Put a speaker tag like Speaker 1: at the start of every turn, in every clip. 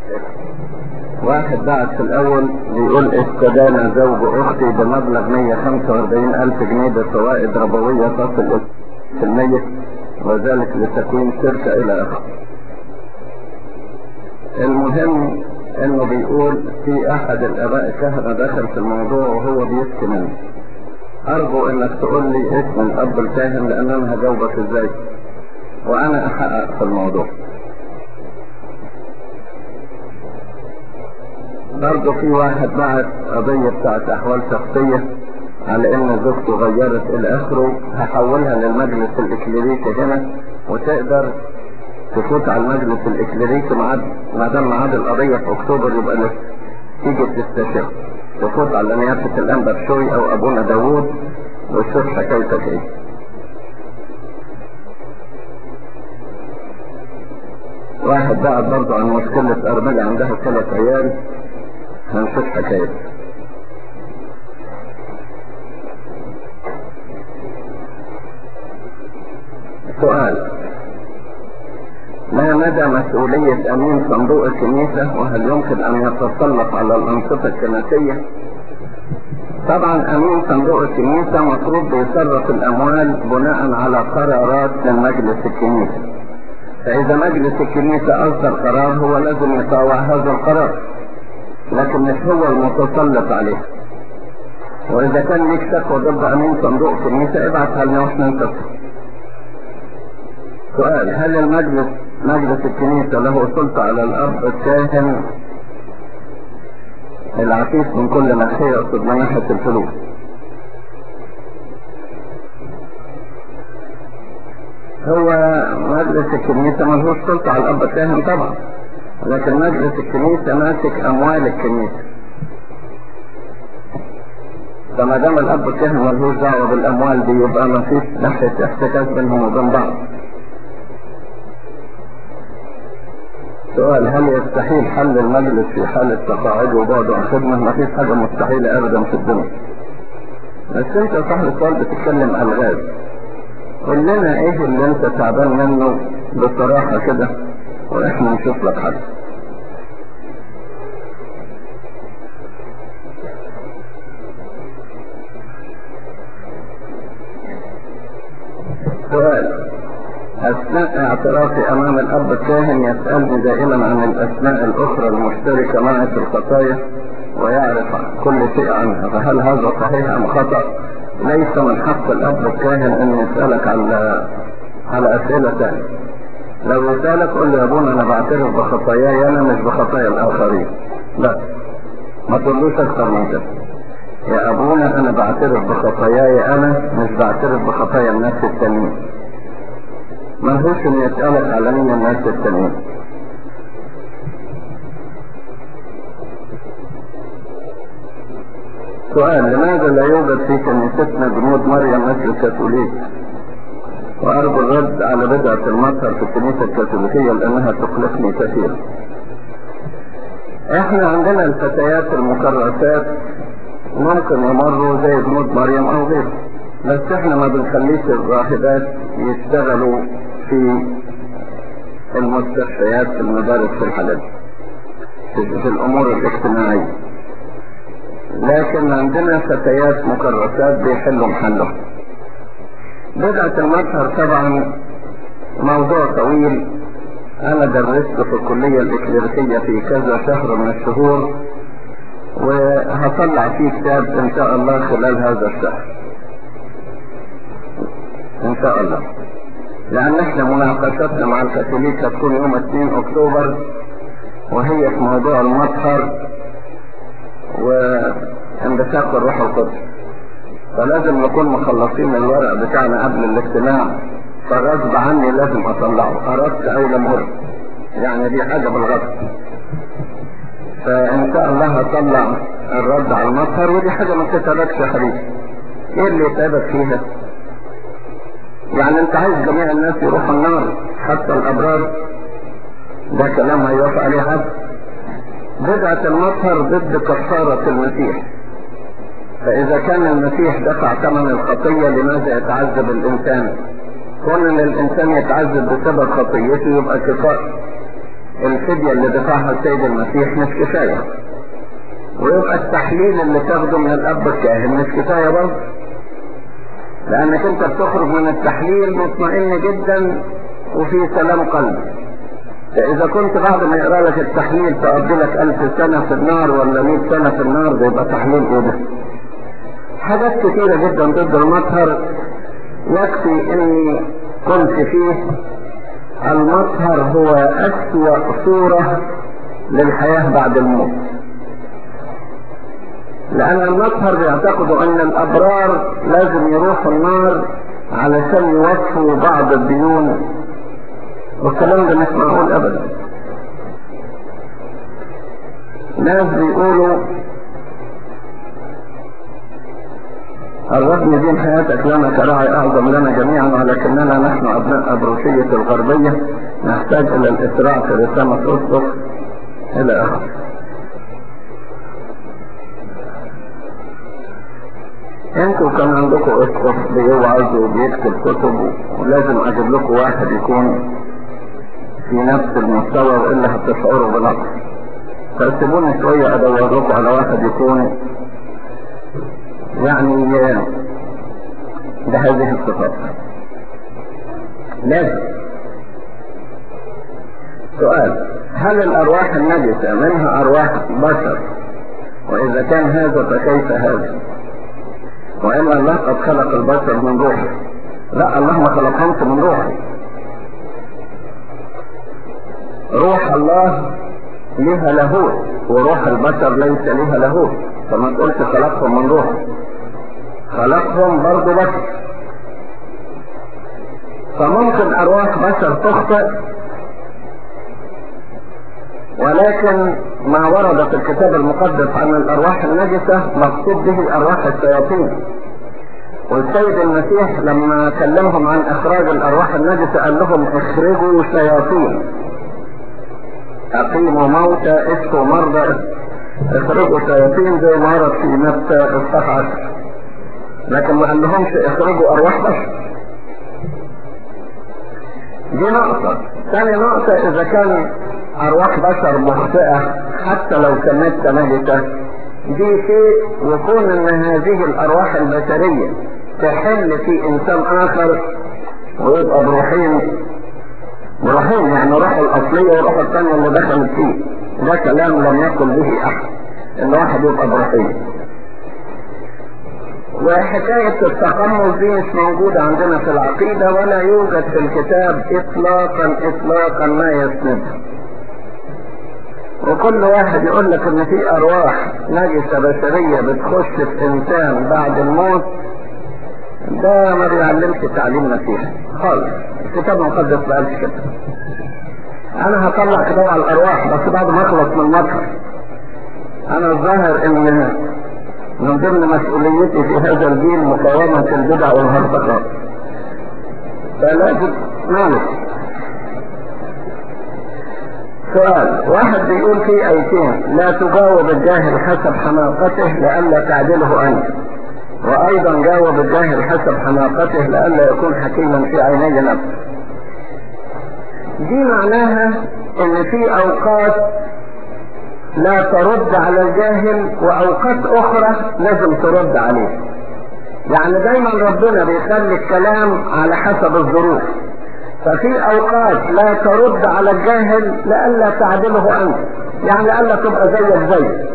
Speaker 1: واحد بعت في الاول بيقول استدان زوج اختي بمبلغ 145 الف جنيه بفوائد ربوية تصل في الميت وذلك لتكوين شركة الى اخره المهم انه بيقول في احد الاباء الكهنة دخل في الموضوع وهو بيشكي منه ارجو انك تقول لي اسم الاب الكاهن لان انا هجاوبك ازاي وانا احقق في الموضوع برضه في واحد بعت قضية بتاعت احوال شخصية على ان زوجته غيرت الى اخره هحولها للمجلس الاكليريكي هنا وتقدر تفوت على المجلس الاكليريكي معاد ما دام معاد القضية في اكتوبر يبقى لسه تيجي تستشير تفوت على نيافة الانبا بشوي او ابونا داوود وتشوف حكايتك ايه واحد بعت برضه عن مشكلة ارملة عندها ثلاث عيال هنشوف حكايته سؤال ما مدى مسؤولية أمين صندوق الكنيسة وهل يمكن أن يتسلط على الأنشطة الكنسية؟ طبعا أمين صندوق الكنيسة مفروض بيصرف الأموال بناء على قرارات من مجلس الكنيسة فإذا مجلس الكنيسة أصدر قرار هو لازم يطاوع هذا القرار لكن مش هو المتسلط عليه وإذا كان ليك شكوى ضد أمين صندوق الكنيسة ابعتها لنا واحنا نشوفها سؤال هل المجلس مجلس الكنيسة له سلطة على الأب الكاهن العفيف من كل ناحية يقصد من ناحية الفلوس هو مجلس الكنيسة ملهوش سلطة على الأب الكاهن طبعا لكن مجلس الكنيسة ماسك أموال الكنيسة فما دام الأب الكاهن ملهوش دعوة بالأموال دي يبقى ما فيش ناحية احتكاك بينهم وبين بعض سؤال هل يستحيل حل المجلس في حالة تقاعد وبعد عن خدمة؟ ما فيش حاجة مستحيلة أبدا في الدنيا. بس أنت يا صاحب السؤال بتتكلم ألغاز. قول لنا إيه اللي أنت تعبان منه بصراحة كده وإحنا نشوف لك حل. سؤال أثناء اعترافي أمام الأب الكاهن يسألني دائما عن الأسماء الأخرى المشتركة معي في الخطايا ويعرف كل شيء عنها فهل هذا صحيح أم خطأ؟ ليس من حق الأب الكاهن أن يسألك على على أسئلة ثانية. لو يسألك قل له يا ابونا أنا بعترف بخطاياي أنا مش بخطايا الآخرين. لا ما تقولوش أكثر من كده. يا أبونا أنا بعترف بخطاياي أنا مش بعترف بخطايا الناس التانيين. ملهوش ان يسألك على مين الناس التانيين سؤال لماذا لا يوجد في كنيستنا جنود مريم مثل الكاثوليك وارجو الرد على بدعة المظهر في الكنيسة الكاثوليكية لانها تقلقني كثيرا احنا عندنا الفتيات المكرسات ممكن يمروا زي جنود مريم او غيره بس احنا ما بنخليش الراهبات يشتغلوا في المستشفيات في المدارس في الحالات في, في الامور الاجتماعية لكن عندنا فتيات مكرسات بيحلوا محلهم بدعة المظهر طبعا موضوع طويل انا درست في الكلية الاكليريكية في كذا شهر من الشهور وهطلع فيه كتاب ان شاء الله خلال هذا الشهر ان شاء الله لان احنا مناقشتنا مع الكاثوليك هتكون يوم 2 اكتوبر وهي في موضوع المطهر واندفاق الروح القدس فلازم نكون مخلصين الورق بتاعنا قبل الاجتماع فغصب عني لازم اطلعه اردت او لم ارد يعني دي حاجه بالغصب فان شاء الله هطلع الرد على المطهر ودي حاجه ما تتعبكش يا حبيبي ايه اللي يتعبك فيها يعني انت عايز جميع الناس يروحوا النار حتى الابرار ده كلام هيوافق عليه حد بدعة المطهر ضد كفارة المسيح فاذا كان المسيح دفع ثمن الخطية لماذا يتعذب الانسان كون ان الانسان يتعذب بسبب خطيته يبقى كفار الفدية اللي دفعها السيد المسيح مش كفاية ويبقى التحليل اللي تاخده من الاب الكاهن مش كفاية برضه لانك انت بتخرج من التحليل مطمئن جدا وفي سلام قلب فاذا كنت بعد ما يقرا لك التحليل تقضي لك الف سنة في النار ولا مئة سنة في النار ده يبقى تحليل ايه ده حاجات كثيرة جدا ضد المطهر يكفي اني قلت فيه المطهر هو اسوأ صورة للحياة بعد الموت لان المطهر بيعتقدوا ان الابرار لازم يروحوا النار علشان يوفوا بعض الديون والكلام ده مش معقول ابدا ناس بيقولوا الرب يدين حياتك لنا كراعي اعظم لنا جميعا ولكننا نحن ابناء ابروسية الغربية نحتاج الى الاسراع في رسامة اسقف الى اخره انتوا كان عندكم اسقف بيوعظ وبيكتب كتب ولازم اجيب لكم واحد يكون في نفس المستوى والا هتشعروا بنقص فسيبوني شوية ادور لكم على واحد يكون يعني بهذه الصفات لازم سؤال هل الارواح النجسة منها ارواح بشر واذا كان هذا فكيف هذا وان الله قد خلق البشر من روحه لا الله ما خلقهمش من روحه روح الله لها لاهوت وروح البشر ليس لها لاهوت فما تقولش خلقهم من روحه خلقهم برضه بشر فممكن ارواح بشر تخطئ ولكن ما ورد في الكتاب المقدس عن الارواح النجسة مقصود به ارواح الشياطين والسيد المسيح لما كلمهم عن اخراج الارواح النجسة قال لهم اخرجوا شياطين اقيموا موتى اشفوا مرضى اخرجوا شياطين زي ما ورد في متى اصحاح عشر لكن ما قال لهمش اخرجوا ارواح بشر دي نقطة ثاني نقطة اذا كان ارواح بشر مخطئة حتى لو كانت نجسة دي شيء وكون ان هذه الارواح البشرية تحل في انسان اخر ويبقى بروحين بروحين يعني روح الاصلية والروح الثانية اللي دخلت فيه ده كلام لم يقل به احد ان واحد يبقى بروحين وحكاية التقمص دي مش موجودة عندنا في العقيدة ولا يوجد في الكتاب اطلاقا اطلاقا ما يسندها وكل واحد يقول لك ان في ارواح نجسة بشرية بتخش في انسان بعد الموت ده ما بيعلمش تعليم مسيحي خالص الكتاب المقدس ما قالش كده انا هطلع كتاب على الارواح بس بعد ما اخلص من المطر انا الظاهر ان من ضمن مسؤوليتي في هذا الجيل مقاومة البدع والهرطقات فلازم مالك سؤال واحد بيقول في ايتين لا تجاوب الجاهل حسب حماقته لئلا تعدله انت وايضا جاوب الجاهل حسب حماقته لئلا يكون حكيما في عيني نفسه دي معناها ان في اوقات لا ترد على الجاهل واوقات اخرى لازم ترد عليه يعني دايما ربنا بيخلي الكلام على حسب الظروف ففي اوقات لا ترد على الجاهل لئلا تعدله انت يعني لئلا تبقى زيك زيه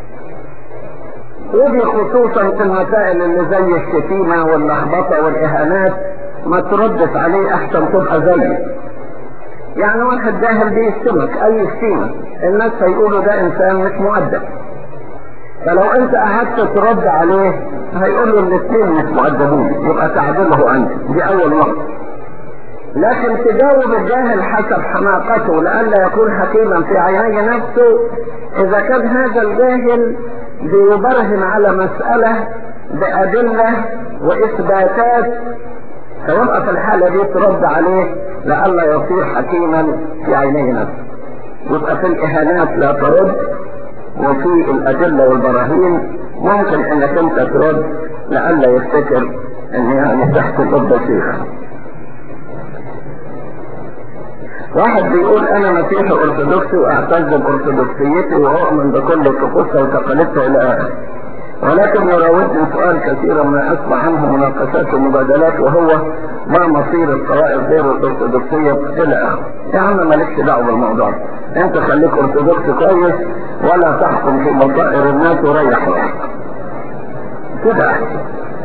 Speaker 1: ودي خصوصا في المسائل اللي زي الشتيمة واللخبطة والاهانات ما تردش عليه احسن تبقى زيه يعني واحد جاهل بيشتمك اي شتيمة الناس هيقولوا ده انسان مش مؤدب فلو انت قعدت ترد عليه هيقولوا الاثنين مش مؤدبين يبقى تعدله انت دي اول نقطة لكن تجاوب الجاهل حسب حماقته لئلا يكون حكيما في عيني نفسه اذا كان هذا الجاهل بيبرهن على مسألة بأدلة وإثباتات فيبقى في الحالة دي ترد عليه لئلا يصير حكيما في عيني نفسه يبقى في الإهانات لا ترد وفي الأدلة والبراهين ممكن انك انت ترد لئلا يفتكر ان يعني تحت ضد شيخ واحد بيقول انا مسيحي ارثوذكسي واعتز بارثوذكسيتي واؤمن بكل طقوسها وتقاليدها الى اخره ولكن يراودني سؤال كثيرا ما اسمع عنه مناقشات ومبادلات وهو ما مصير الطوائف غير الارثوذكسيه الى اخره يا عم مالكش دعوه بالموضوع انت خليك ارثوذكسي كويس ولا تحكم في مصائر الناس وريح روحك كده احسن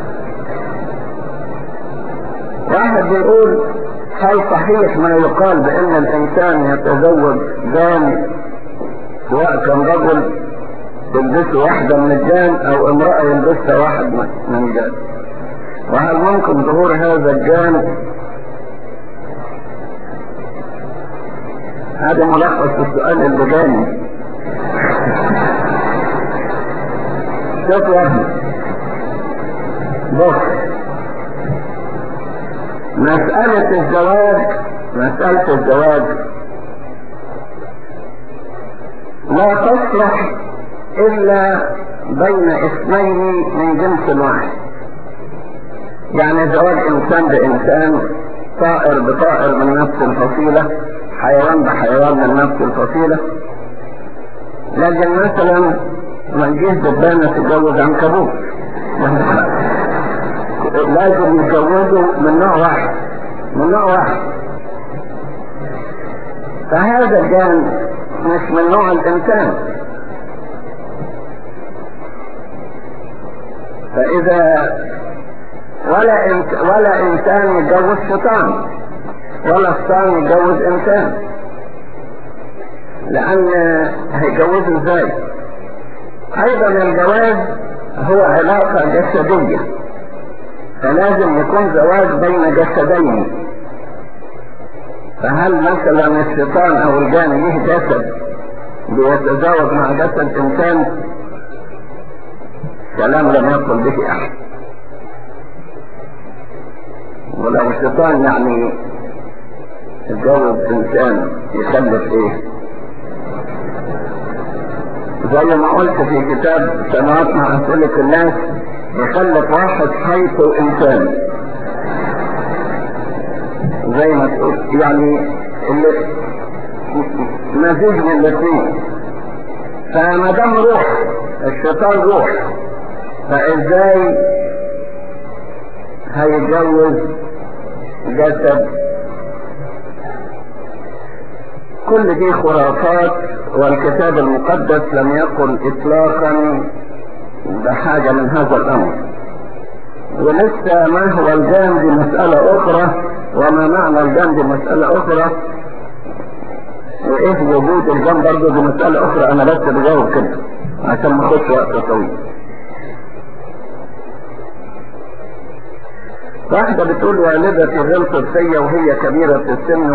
Speaker 1: واحد بيقول هل صحيح ما يقال بان الانسان يتزوج زان سواء كان رجل يلبسه واحدة من الجان او امرأة يلبسها واحد من الجان وهل ممكن ظهور هذا الجان هذا ملخص السؤال اللي جاني شوف يا ابني بص مسألة الزواج مسألة الزواج لا تصلح إلا بين اثنين من جنس واحد يعني زواج إنسان بإنسان طائر بطائر من نفس الفصيلة حيوان بحيوان من نفس الفصيلة لكن مثلا ما نجيش دبانة تتجوز عنكبوت لازم يتجوزوا من نوع واحد من نوع واحد فهذا الجان مش من نوع الإنسان فإذا ولا إنس ولا إنسان يتجوز شيطان ولا شيطان يتجوز إنسان لأن هيجوزه إزاي؟ أيضا الجواز هو علاقة جسدية فلازم يكون زواج بين جسدين فهل مثلا الشيطان أو الجان له جسد بيتزاوج مع جسد إنسان كلام لم يقل به احد ولو الشيطان يعني اتجوز انسان يخلف ايه زي ما قلت في كتاب سماوات مع اسئلة الناس يخلف واحد حيث انسان زي ما تقول يعني اللي مزيج من الاثنين فما دام روح الشيطان روح فازاي هيتجوز جسد كل دي خرافات والكتاب المقدس لم يقل اطلاقا بحاجة من هذا الامر ولسه ما هو الجان دي مسألة اخرى وما معنى الجان دي مسألة اخرى وايه وجود الجان برضه دي مسألة اخرى انا بس بجاوب كده عشان ما اخدش وقت طويل واحدة بتقول والدتي غلطت فيا وهي كبيرة في السن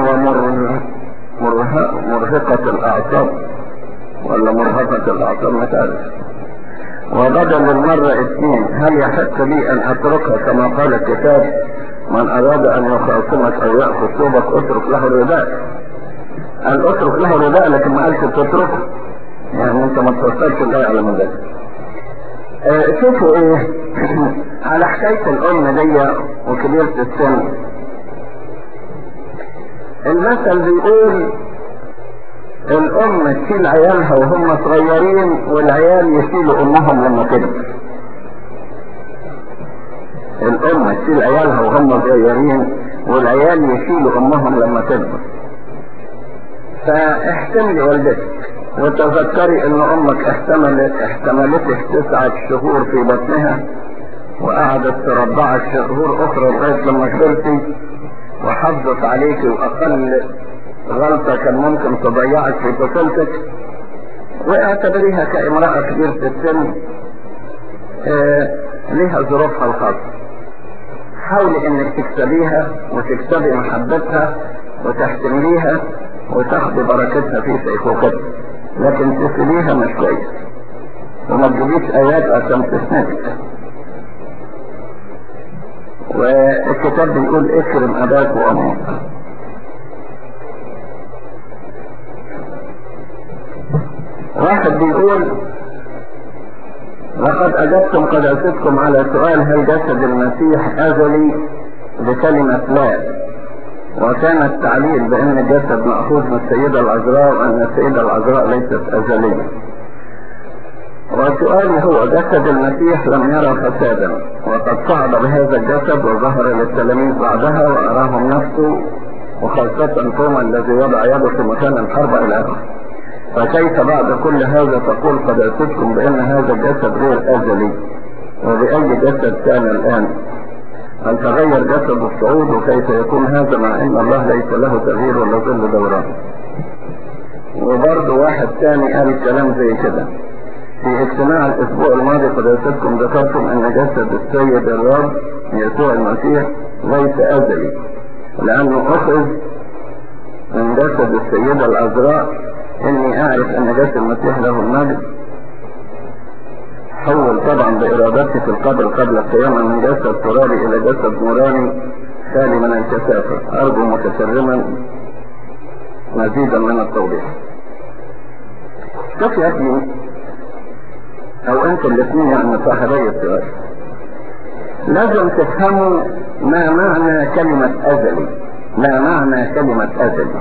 Speaker 1: ومرهقة الأعصاب ولا مرهقة الأعصاب ما تعرف وبدل المرة اثنين هل يحق لي أن أتركها كما قال الكتاب من أراد أن يخاصمك أو يأخذ ثوبك اترك له الرداء قال اترك له الرداء لكن ما قالش تتركه يعني انت ما توصلش الآية على مدى اه شوفوا ايه على حكاية الأم دي وكبيرة السن المثل بيقول الأم تشيل عيالها وهم صغيرين والعيال يشيلوا أمهم لما كبر الأم تشيل عيالها وهم صغيرين والعيال يشيلوا أمهم لما كبر فاحتملي والدتك وتذكري ان امك احتملت احتملتك تسعة شهور في بطنها وقعدت تربعك شهور اخرى لغاية لما كبرتي وحافظت عليك واقل غلطة كان ممكن تضيعك في طفولتك واعتبريها كامرأة كبيرة السن آه لها ظروفها الخاصة حاولي انك تكسبيها وتكسبي محبتها وتحتمليها وتاخدي بركتها في شيخوختها لكن تسيبيها مش كويس وما تجيبيش ايات عشان تسندك والكتاب بيقول اكرم اباك وامك واحد بيقول لقد اجبتم قداستكم على سؤال هل جسد المسيح ازلي بكلمة لا وكان التعليل بأن الجسد مأخوذ من السيدة العذراء وأن السيدة العذراء ليست أزلية وسؤالي هو جسد المسيح لم يرى فسادا وقد صعد بهذا الجسد وظهر للتلاميذ بعدها وأراهم نفسه وخاصة توما الذي وضع يده في مكان الحرب إلى آخره فكيف بعد كل هذا تقول قد أتتكم بأن هذا الجسد غير أزلي وبأي جسد كان الآن هل تغير جسد الصعود وكيف يكون هذا مع ان الله ليس له تغيير ولا ظل دوران وبرضه واحد ثاني قال كلام زي كده في اجتماع الاسبوع الماضي قدرتكم ذكرتم ان جسد السيد الرب يسوع المسيح ليس ازلي لانه اخذ من جسد السيدة العذراء اني اعرف ان جسد المسيح له المجد حول طبعا بإرادته في القبر قبل القيامة من جسد ترابي إلى جسد نوراني خالي من الكثافة أرجو متكرما مزيدا من التوضيح شوف يا ابني أو أنتم الاثنين يعني صاحبي السؤال لازم تفهموا ما معنى كلمة أزلي ما معنى كلمة أزلي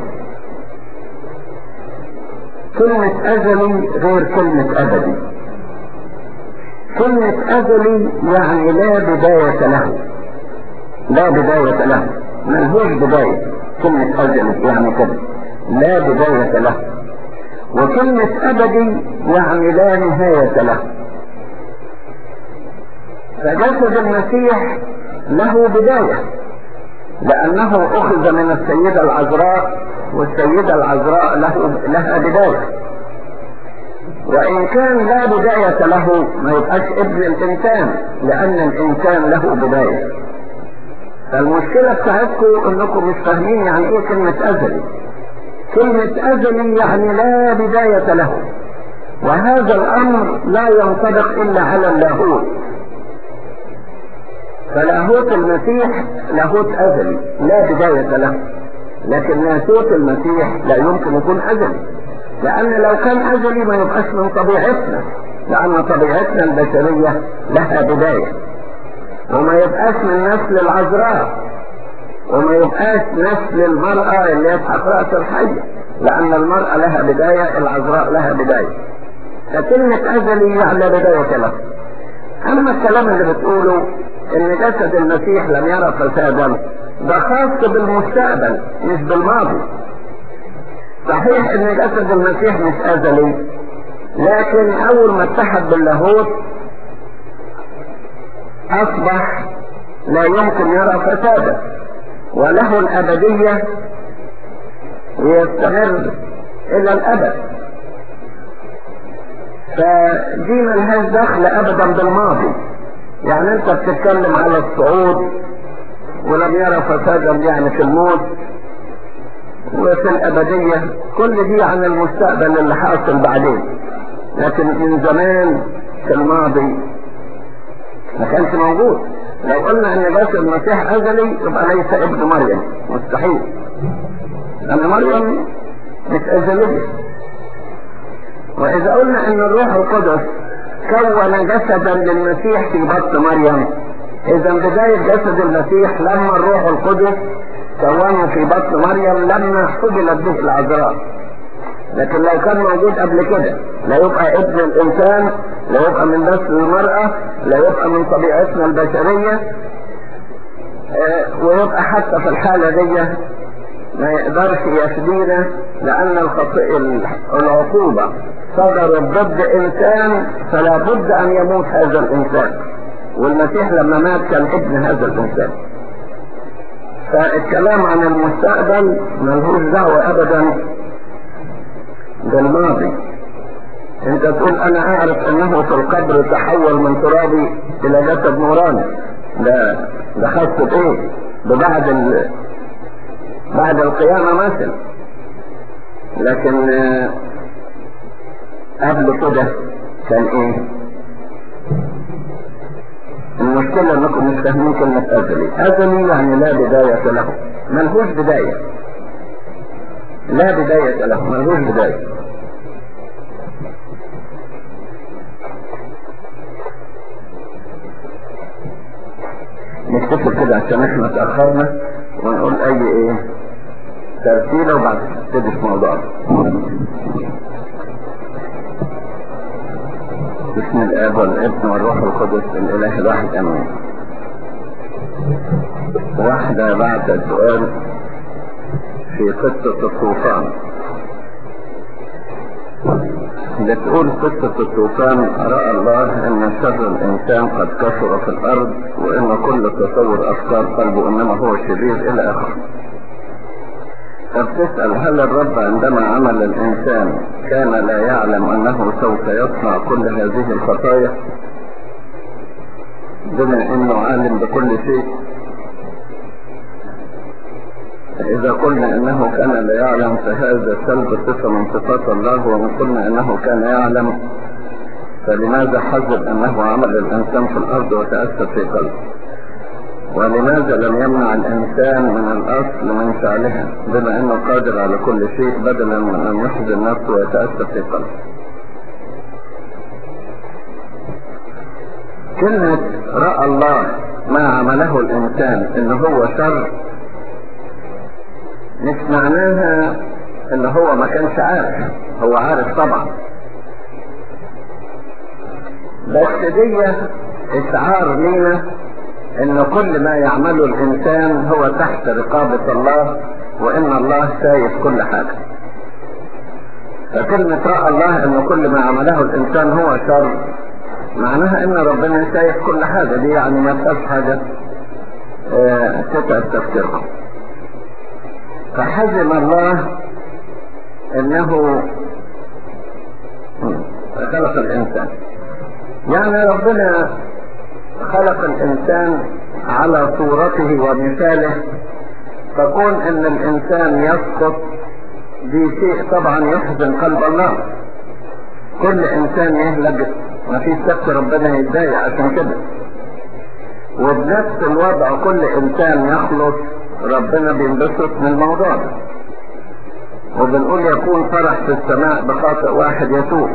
Speaker 1: كلمة أزلي غير كلمة أبدي كلمة أزلي يعني لا بداية له لا بداية له ملهوش بداية كلمة أزلي يعني كده لا بداية له وكلمة أبدي يعني لا نهاية له فجسد المسيح له بداية لأنه أخذ من السيدة العذراء والسيدة العذراء له لها بداية وإن كان لا بداية له ما يبقاش ابن الإنسان لأن الإنسان له بداية فالمشكلة بتاعتكم إنكم مش فاهمين يعني إيه كلمة أزلي كلمة أزلي يعني لا بداية له وهذا الأمر لا ينطبق إلا على اللاهوت فلاهوت المسيح لاهوت أزلي لا بداية له لكن ناسوت المسيح لا يمكن يكون أزلي لأن لو كان أزلي ما يبقاش من طبيعتنا لأن طبيعتنا البشرية لها بداية وما يبقاش من نسل العذراء وما يبقاش نسل المرأة اللي هي تحت رأس الحية لأن المرأة لها بداية العذراء لها بداية فكلمة أزلي يعني لا بداية له أما الكلام اللي بتقوله إن جسد المسيح لم يرى فسادا ده خاص بالمستقبل مش بالماضي صحيح ان جسد المسيح مش ازلي لكن اول ما اتحد باللاهوت اصبح لا يمكن يرى فسادا وله الابدية ويستمر الى الابد فدي ملهاش دخل ابدا بالماضي يعني انت بتتكلم على الصعود ولم يرى فسادا يعني في الموت وفي الأبدية كل دي عن المستقبل اللي حاصل بعدين لكن من زمان في الماضي ما كانش موجود لو قلنا ان بس المسيح ازلي يبقى ليس ابن مريم مستحيل لان مريم مش ازلية واذا قلنا ان الروح القدس كون جسدا للمسيح في بطن مريم اذا بداية جسد المسيح لما الروح القدس كونه في بطن مريم لما حجلت به العذراء لكن لو كان موجود قبل كده لا يبقى ابن الانسان لا يبقى من نسل المرأة لا يبقى من طبيعتنا البشرية اه ويبقى حتى في الحالة دي ما يقدرش يفدينا لان الخطئ العقوبة صدرت ضد انسان فلا بد ان يموت هذا الانسان والمسيح لما مات كان ابن هذا الانسان فالكلام عن المستقبل ملهوش دعوة ابدا بالماضي انت تقول انا اعرف انه في القبر تحول من ترابي الى جسد نوراني ده ده خاص بايه ببعد ال... بعد القيامة مثلا لكن قبل كده كان ايه المشكلة انكم مش فاهمين كلمة ازلي ازلي يعني لا بداية له ملهوش بداية لا بداية له ملهوش بداية نكتفي كده عشان احنا تأخرنا ونقول اي ايه ترتيبه وبعد كده تبتدي في موضوع بسم الاب والابن والروح القدس الاله الواحد امين واحدة بعد سؤال في قصة الطوفان بتقول قصة الطوفان رأى الله ان شر الانسان قد كثر في الارض وان كل تصور افكار قلبه انما هو شرير الى اخره فبتسأل هل الرب عندما عمل الانسان كان لا يعلم انه سوف يصنع كل هذه الخطايا بما انه عالم بكل شيء إذا قلنا أنه كان لا يعلم فهذا سلب صفة من صفات الله وإن قلنا أنه كان يعلم فلماذا حذر أنه عمل الإنسان في الأرض وتأثر في قلبه ولماذا لم يمنع الإنسان من الأصل من فعلها بما أنه قادر على كل شيء بدلا من أن يحزن نفسه ويتأثر في قلبه كلمة رأى الله ما عمله الإنسان إن هو شر مش معناها ان هو ما كانش عارف هو عارف طبعا بس دي اشعار لينا ان كل ما يعمله الانسان هو تحت رقابة الله وان الله شايف كل حاجة فكلمة رأى الله ان كل ما عمله الانسان هو شر معناها ان ربنا شايف كل حاجة دي يعني ما فيهاش حاجة اه تتعب تفكيركم فحزم الله انه خلق الانسان يعني ربنا خلق الانسان على صورته ومثاله فكون ان الانسان يسقط دي شيء طبعا يحزن قلب الله كل انسان يهلك ما فيش شك ربنا يتضايق عشان كده وبنفس الوضع كل انسان يخلص ربنا بينبسط من الموضوع ده وبنقول يكون فرح في السماء بخاطئ واحد يتوب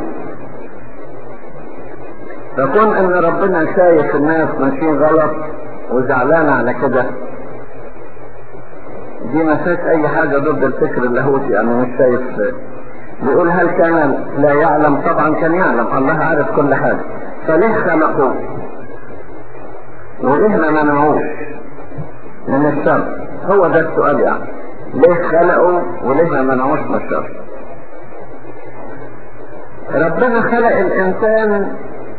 Speaker 1: فكون ان ربنا شايف الناس ماشيين غلط وزعلان على كده دي ما فيش اي حاجة ضد الفكر اللاهوتي يعني مش شايف بيقول هل كان لا يعلم طبعا كان يعلم الله عارف كل حاجة فليه خلقوه وليه ما منعوش من الشر هو ده السؤال يعني ليه خلقوا وليه ما منعوش من الشر ربنا خلق الانسان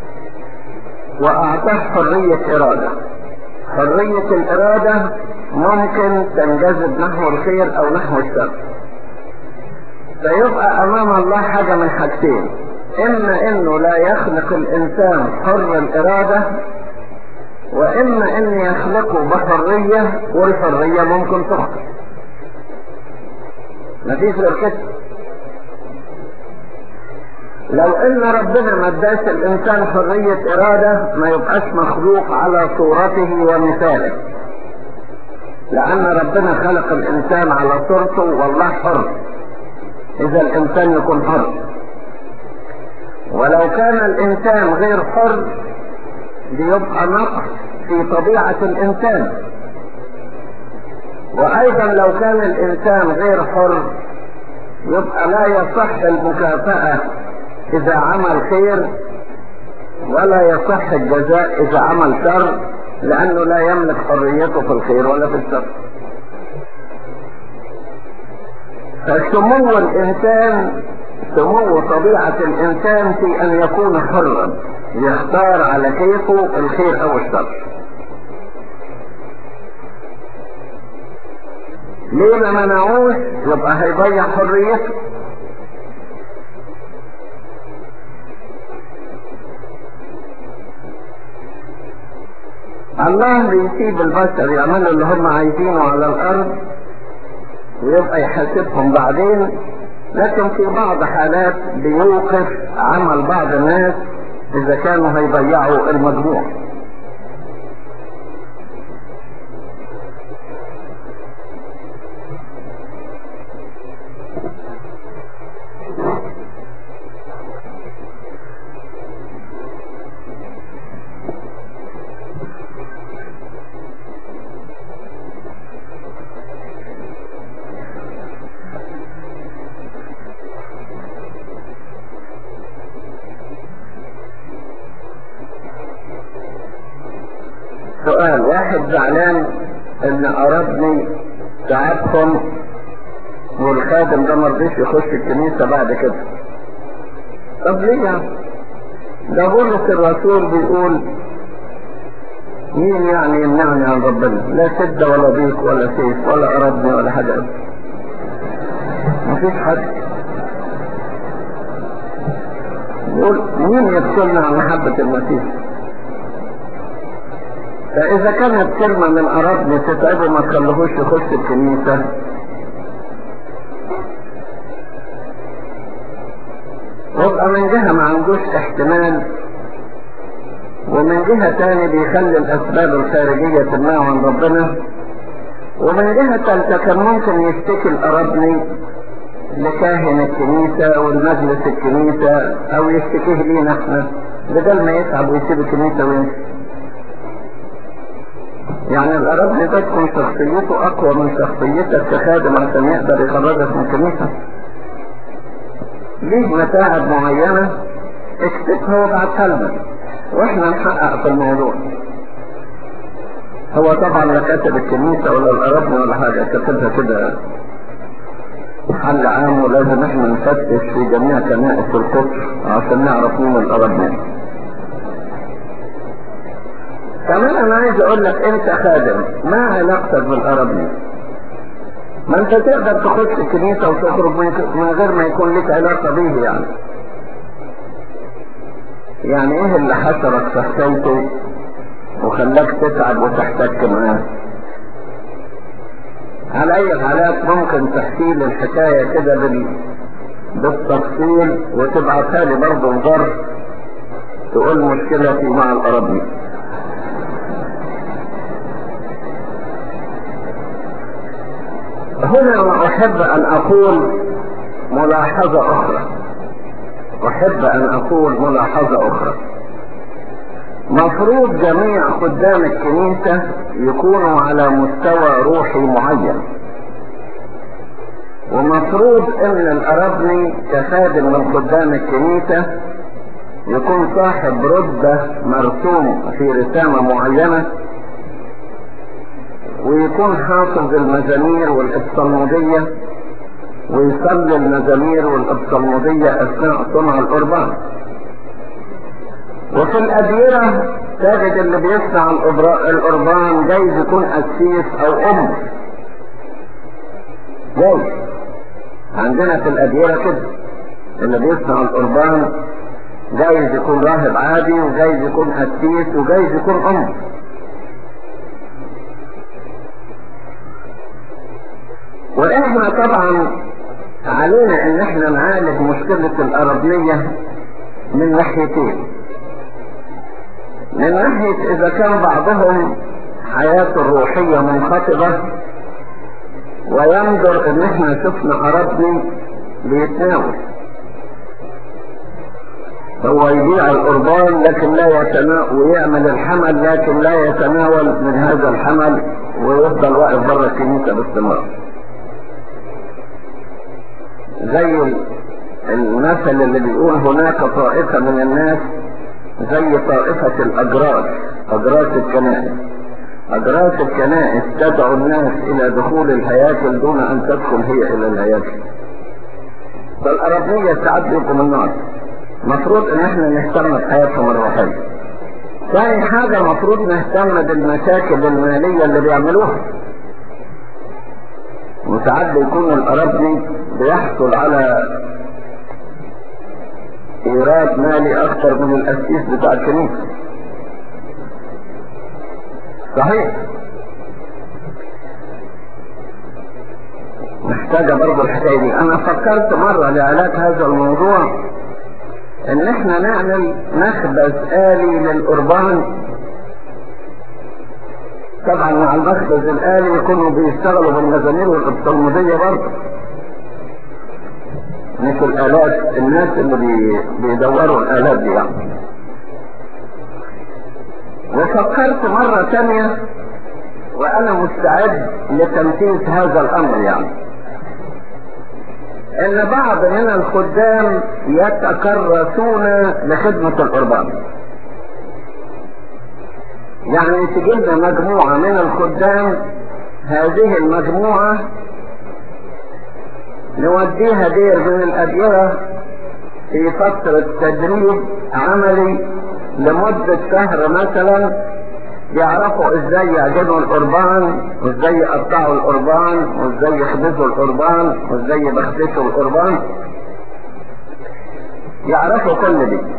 Speaker 1: واعطاه حرية ارادة حرية الارادة ممكن تنجذب نحو الخير او نحو الشر فيبقى امام الله حاجة من حاجتين اما انه لا يخلق الانسان حر الارادة واما ان يخلقه بحرية والحرية ممكن تخطئ مفيش غير كده لو ان ربنا ما اداش الانسان حرية ارادة ما يبقاش مخلوق على صورته ومثاله لان ربنا خلق الانسان على صورته والله حر اذا الانسان يكون حر ولو كان الانسان غير حر بيبقى نقص في طبيعة الانسان وايضا لو كان الانسان غير حر يبقى لا يصح المكافأة اذا عمل خير ولا يصح الجزاء اذا عمل شر لانه لا يملك حريته في الخير ولا في الشر فسمو الانسان سمو طبيعة الانسان في ان يكون حرا يختار على كيفه الخير او الشر ليه ما منعوش يبقى هيضيع حريته الله بيسيب البشر يعملوا اللي هم عايزينه على الارض ويبقى يحاسبهم بعدين لكن في بعض حالات بيوقف عمل بعض الناس اذا كانوا هيضيعوا المجموع واحد زعلان ان قربني تعبهم والخادم ده مرضيش يخش الكنيسة بعد كده طب ليه يعني ده بولس الرسول بيقول مين يعني يمنعني عن ربنا لا شدة ولا ضيق ولا سيف ولا قربني ولا حاجة مفيش حد يقول مين يفصلنا عن محبة المسيح فإذا كانت كلمة من قربني تتعبه ما تخليهوش يخش الكنيسة يبقى من جهة ما عندوش احتمال ومن جهة تاني بيخلي الأسباب الخارجية تمنعه عن ربنا ومن جهة تالتة كان ممكن يشتكي القربني لكاهن الكنيسة والمجلس الكنيسة أو يشتكيه لينا احنا بدل ما يتعب ويسيب الكنيسة ويمشي يعني القربني ده تكون شخصيته أقوى من شخصيتك كخادم عشان يقدر يخرجك من الكنيسة ليه متاعب معينة اكتبها وابعتها لنا واحنا نحقق في الموضوع هو طبعا لا كاتب الكنيسة ولا القربني ولا حاجة كاتبها كده حل عام ولازم احنا نفتش في جميع كنائس القدس عشان نعرف مين القربني كمان انا عايز اقول لك انت خادم ما علاقتك بالقربني ما انت تقدر تخش الكنيسة وتخرج من غير ما يكون لك علاقة به يعني يعني ايه اللي حشرك في حكايته وخلاك تتعب وتحتك معاه على اي حالات ممكن تحكي لي الحكاية كده بال... بالتفصيل وتبعتها لي برضه نظر تقول مشكلتي مع القربني هنا احب ان اقول ملاحظة اخرى احب ان اقول ملاحظة اخرى مفروض جميع خدام الكنيسة يكونوا على مستوى روحي معين ومفروض ان الاربني كخادم من خدام الكنيسة يكون صاحب رتبة مرسوم في رسامة معينة ويكون حافظ المزامير والابصالمودية ويصلي المزامير والابصالمودية اثناء صنع القربان وفي الأديرة تجد اللي بيصنع القربان جايز يكون قسيس أو أم جايز عندنا في الأديرة كده اللي بيصنع القربان جايز يكون راهب عادي وجايز يكون قسيس وجايز يكون أم واحنا طبعا علينا ان احنا نعالج مشكلة الارضية من ناحيتين من ناحية اذا كان بعضهم حياته الروحية منخفضة وينظر ان احنا شفنا عربني بيتناول هو يبيع القربان لكن لا يتناول ويعمل الحمل لكن لا يتناول من هذا الحمل ويفضل واقف بره الكنيسة باستمرار زي المثل اللي بيقول هناك طائفة من الناس زي طائفة الأجراس أجراس الكنائس أجراس الكنائس تدعو الناس إلى دخول الهياكل دون أن تدخل هي إلى الهياكل فالأرضية ساعات بيكم النار مفروض ان احنا نهتم بحياتهم الروحية ثاني حاجة مفروض نهتم بالمشاكل المالية اللي بيعملوها وساعات بيكون الأرابني بيحصل على إيراد مالي أكثر من الأسيس بتاع الكنيسة صحيح محتاجة برضه الحكاية دي أنا فكرت مرة لعلاج هذا الموضوع إن إحنا نعمل مخبز آلي للقربان طبعا مع المخبز الآلي يكونوا بيشتغلوا بالمزامير والإبطالمودية برضه مش الآلات الناس اللي بي... بيدوروا الآلات دي يعني وفكرت مرة ثانية وأنا مستعد لتنفيذ هذا الأمر يعني ان بعض من الخدام يتكرسون لخدمة القربان يعني تجيب مجموعة من الخدام هذه المجموعة نوديها دير من الأديرة في فترة تدريب عملي لمدة شهر مثلا يعرفوا ازاي يعجنوا القربان وازاي يقطعوا القربان وازاي يخبزوا القربان وازاي يبخسسوا القربان يعرفوا كل دي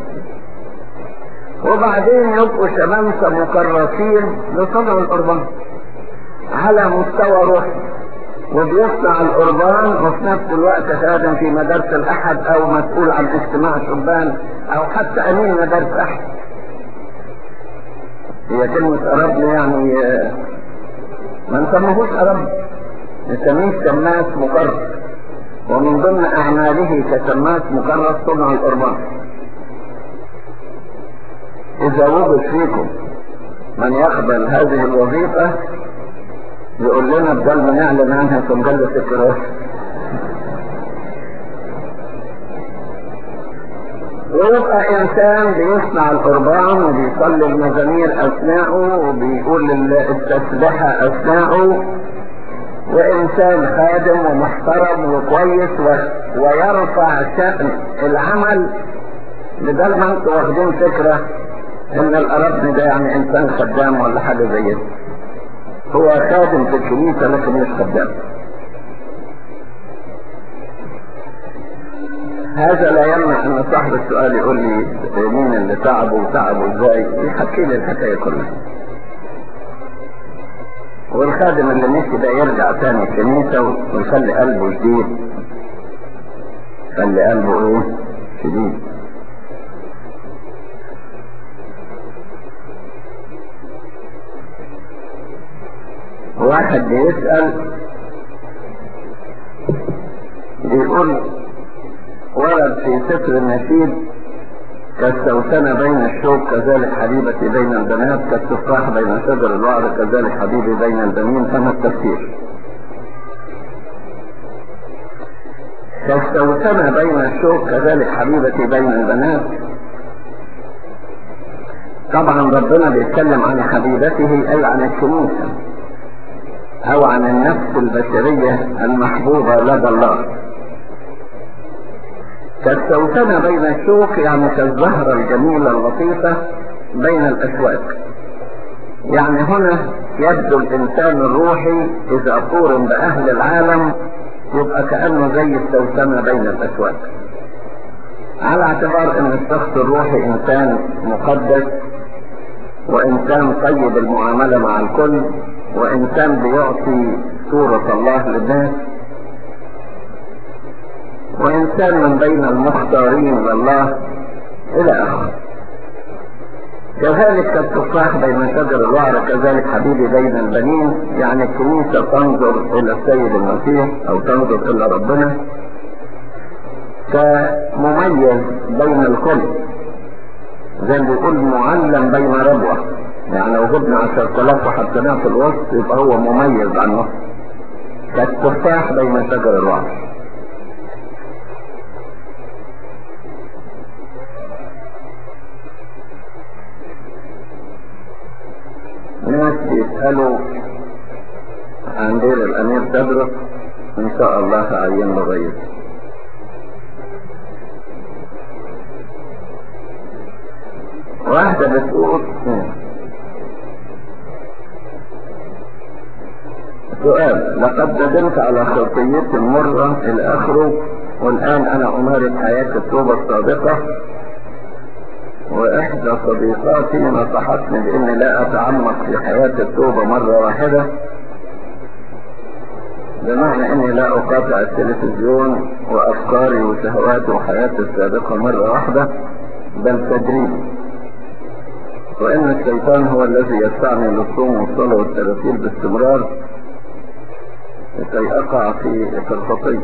Speaker 1: وبعدين يبقوا شمامسة مكرسين لصنع القربان على مستوى روحي وبيصنع القربان وفي نفس الوقت خادم في مدارس الاحد او مسؤول عن اجتماع شبان او حتى امين مدارس احد هي كلمة قربنا يعني ما نسميهوش قرب نسميه شماس مكرس ومن ضمن اعماله كشماس مكرس صنع القربان اذا وجد فيكم من يقبل هذه الوظيفة يقول لنا بدل ما نعلن عنها في مجلة الكراسي ويبقى انسان بيصنع القربان وبيصلي المزامير اثناءه وبيقول التسبحة اثناءه وانسان خادم ومحترم وكويس و... ويرفع شأن العمل بدل ما انتوا واخدين فكرة ان القربن ده يعني انسان خدام ولا حاجة زي كده هو خادم في الكنيسة لكن مش خدام هذا لا يمنع ان صاحب السؤال يقول لي مين اللي تعبه وتعبه ازاي يحكي لي الحكاية كلها والخادم اللي مشي ده يرجع تاني الكنيسة ويخلي قلبه شديد خلي قلبه ايه شديد واحد بيسأل بيقول ورد في سفر النشيد كالسوسنة بين الشوك كذلك حبيبتي بين البنات كالتفاح بين شجر الوعر كذلك حبيبي بين البنين فما التفسير كالسوسنة بين الشوك كذلك حبيبتي بين البنات طبعا ربنا بيتكلم عن حبيبته اي عن الكنيسة او عن النفس البشرية المحبوبة لدى الله كالسوسنة بين الشوك يعني كالزهرة الجميلة اللطيفة بين الأشواك يعني هنا يبدو الإنسان الروحي إذا قورن بأهل العالم يبقى كأنه زي السوسنة بين الأشواك على اعتبار أن الشخص الروحي إنسان مقدس وإنسان طيب المعاملة مع الكل وإنسان بيعطي صورة الله للناس وإنسان من بين المختارين لله إلى آخره كذلك التفاح بين شجر الوعر كذلك حبيبي بين البنين يعني الكنيسة تنظر إلى السيد المسيح أو تنظر إلى ربنا كمميز بين الكل زي ما بيقول معلم بين ربوة يعني لو جبنا عشرة آلاف وحطيناه في الوسط يبقى هو مميز عنه كالتفاح بين شجر الوعر ناس بيسألوا عن دير الأمير تدرس إن شاء الله أعين لغاية واحدة بتقول سؤال لقد ندمت على خطيتي مرة إلى آخره والآن أنا أمارس حياة التوبة الصادقة وإحدى صديقاتي نصحتني بإني لا أتعمق في حياة التوبة مرة واحدة بمعنى إني لا أقاطع التلفزيون وأفكاري وشهواتي وحياتي السابقة مرة واحدة بل تدريج وإن الشيطان هو الذي يدفعني للصوم والصلاة والترتيل باستمرار لكي أقع في الخطية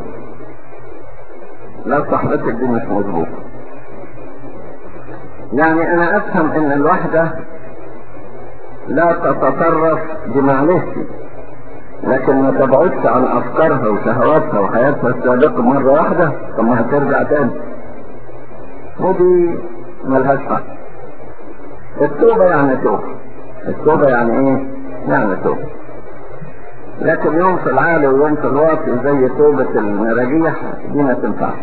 Speaker 1: لا صحبتك دي مش مظبوطة يعني انا افهم ان الوحدة لا تتصرف بمعلشتي لكن ما تبعدش عن افكارها وشهواتها وحياتها السابقة مرة واحدة طب ما هترجع تاني ودي ملهاش حق التوبة يعني توبة التوبة يعني ايه يعني توبة لكن يوم في العالي ويوم في الواطي زي توبة المراجيح دي ما تنفعش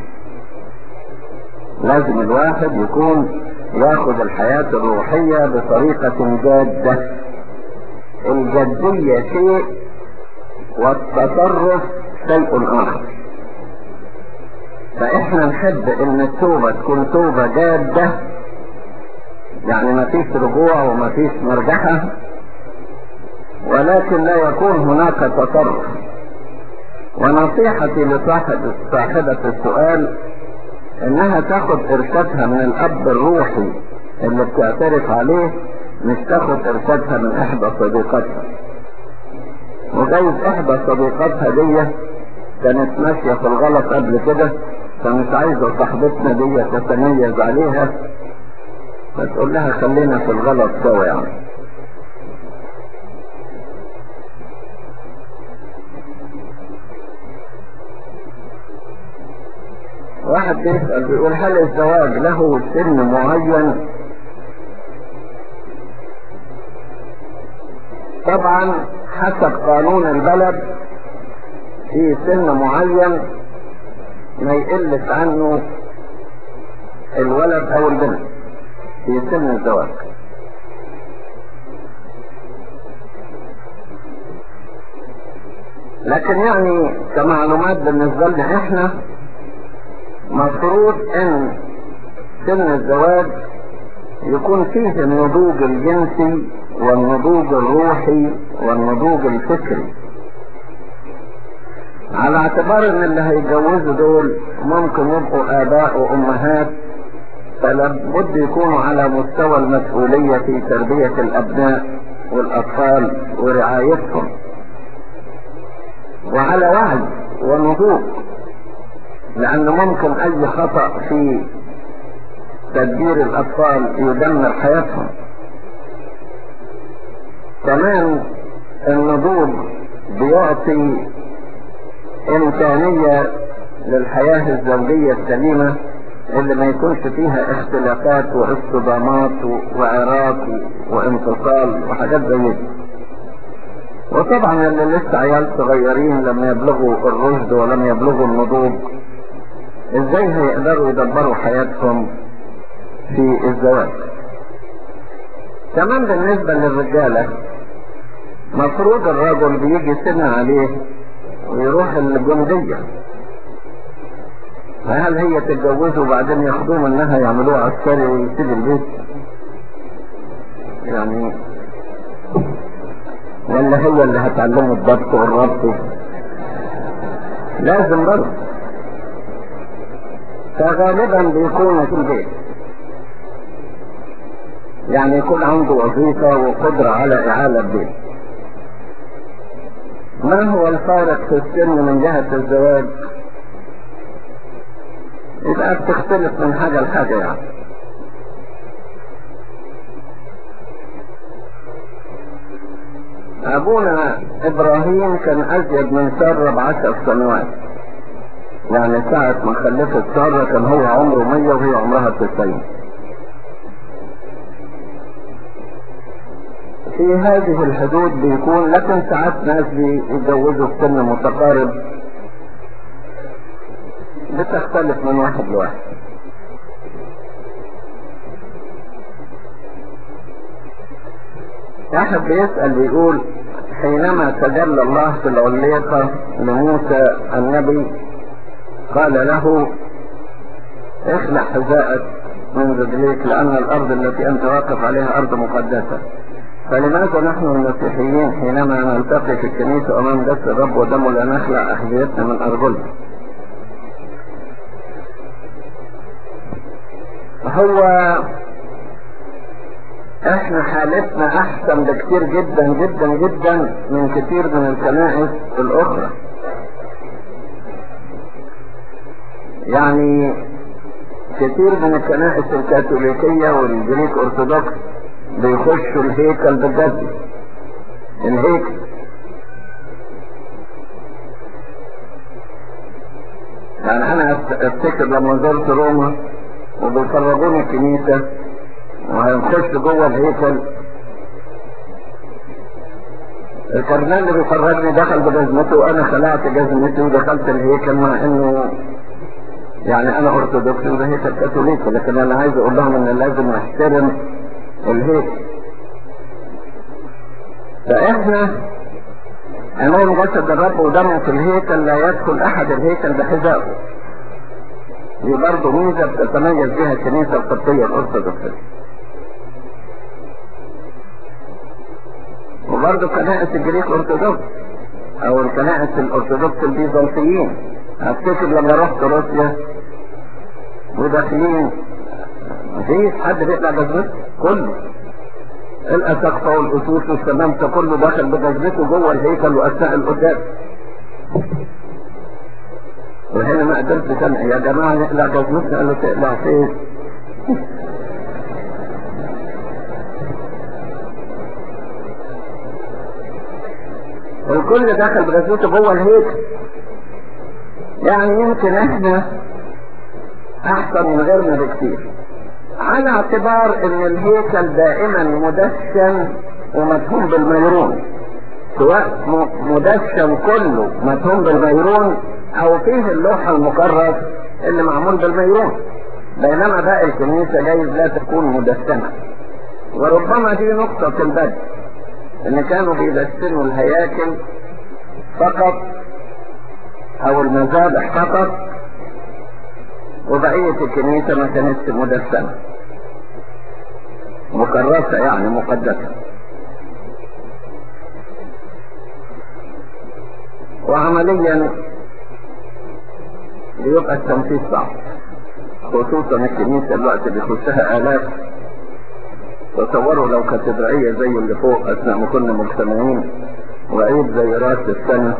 Speaker 1: لازم الواحد يكون ياخذ الحياة الروحية بطريقة جادة الجدية شيء والتصرف شيء آخر فإحنا نحب إن التوبة تكون توبة جادة يعني ما فيش رجوع وما فيش مرجحة ولكن لا يكون هناك تصرف ونصيحتي لصاحب صاحبة السؤال انها تاخد ارشادها من الاب الروحي اللي بتعترف عليه مش تاخد ارشادها من احدى صديقاتها وجايز احدى صديقاتها دي كانت ماشية في الغلط قبل كده فمش عايزة صاحبتنا دي تتميز عليها فتقول لها خلينا في الغلط سوا يعني واحد بيسأل بيقول هل الزواج له سن معين طبعا حسب قانون البلد في سن معين ما يقلش عنه الولد او البنت في سن الزواج لكن يعني كمعلومات بالنسبة لنا احنا مفروض ان سن الزواج يكون فيه النضوج الجنسي والنضوج الروحي والنضوج الفكري على اعتبار ان اللي هيتجوزوا دول ممكن يبقوا اباء وامهات فلابد يكونوا على مستوى المسؤولية في تربية الابناء والاطفال ورعايتهم وعلى وعي ونضوج لأن ممكن أي خطأ في تدبير الأطفال يدمر حياتهم كمان النضوج بيعطي إمكانية للحياة الزوجية السليمة اللي ما يكونش فيها اختلافات واصطدامات وعراك وانفصال وحاجات زي دي وطبعا اللي لسه عيال صغيرين لما يبلغوا الرشد ولم يبلغوا النضوج ازاي هيقدروا يدبروا حياتهم في الزواج كمان بالنسبة للرجالة مفروض الرجل بيجي سنة عليه ويروح الجندية فهل هي تتجوزه وبعدين ياخدوه منها يعملوه عسكري ويسيب البيت يعني ولا هي اللي هتعلمه الضبط والربط لازم برضه فغالبا بيكون في البيت يعني يكون عنده وظيفة وقدرة على إعالة بيت ما هو الفارق في السن من جهة الزواج يبقى بتختلف من حاجة لحاجة يعني أبونا إبراهيم كان أزيد من سارة بعشر سنوات يعني ساعة ما خلفت سارة كان هو عمره مية وهي عمرها تسعين في هذه الحدود بيكون لكن ساعات ناس بيتجوزوا في سن متقارب بتختلف من واحد لواحد واحد بيسأل بيقول حينما تجلى الله في العليقة لموسى النبي قال له اخلع حذاءك من رجليك لأن الأرض التي أنت واقف عليها أرض مقدسة فلماذا نحن المسيحيين حينما نلتقي في الكنيسة أمام جسد الرب ودمه لا نخلع أحذيتنا من أرجلنا هو احنا حالتنا احسن بكتير جدا جدا جدا من كتير من الكنائس الاخرى يعني كتير من الكنائس الكاثوليكية والجريك ارثوذكس بيخشوا الهيكل بجد الهيكل يعني انا افتكر لما زرت روما وبيفرجوني الكنيسة وهنخش جوه الهيكل الكاردينال اللي بيفرجني دخل بجزمته وانا خلعت جزمتي ودخلت الهيكل مع انه يعني انا ارثوذكسي وده هيكل كاثوليكي لكن انا عايز اقول لهم ان لازم نحترم الهيكل فاحنا امام جسد الرب ودمه في الهيكل لا يدخل احد الهيكل بحذائه دي برضه ميزه بتتميز بها الكنيسه القبطيه الارثوذكسيه وبرضه كنائس الجريك ارثوذكس او الكنائس الارثوذكس البيزنطيين افتكر لما رحت روسيا وداخلين مفيش حد بيقلع جزمته كله الاساقفه والاسوس والسمامسه كله داخل بجزمته جوه الهيكل واثناء القداس وهنا ما قدرتش انا يا جماعه نقلع جزمتنا قالوا تقلع فين؟ الكل دخل بجزمته جوه الهيكل يعني يمكن احنا احسن من غيرنا بكتير على اعتبار ان الهيكل دائما مدشن ومدهون بالميرون سواء مدشن كله مدهون بالميرون او فيه اللوحة المكرر اللي معمول بالميرون بينما باقي الكنيسة جايز لا تكون مدشنة وربما دي نقطة البدء ان كانوا بيدشنوا الهياكل فقط او المذابح فقط وبقية الكنيسة ما كانتش مدشنة مكرسة يعني مقدسة وعمليا بيبقى التنفيذ صعب خصوصا الكنيسة الوقت بيخشها آلاف تصوروا لو كاتدرائية زي اللي فوق أثناء ما كنا مجتمعين وعيد زي راس السنة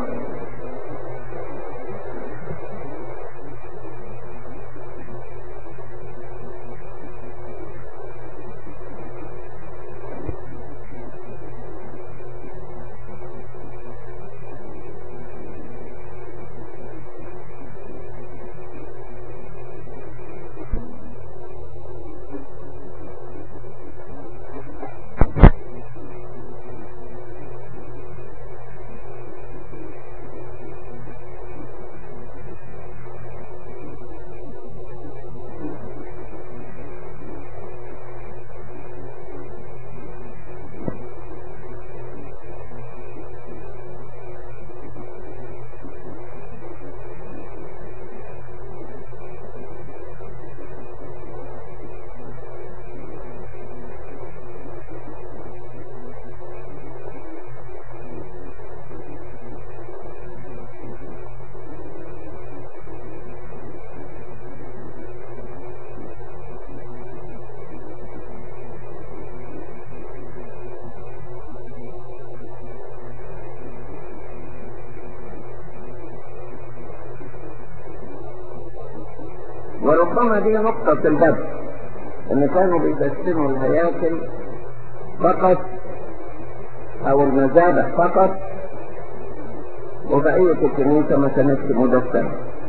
Speaker 1: وربما دي نقطة البدء ان كانوا بيدشنوا الهياكل فقط او المذابح فقط وبقية الكنيسة ما كانتش مدشنة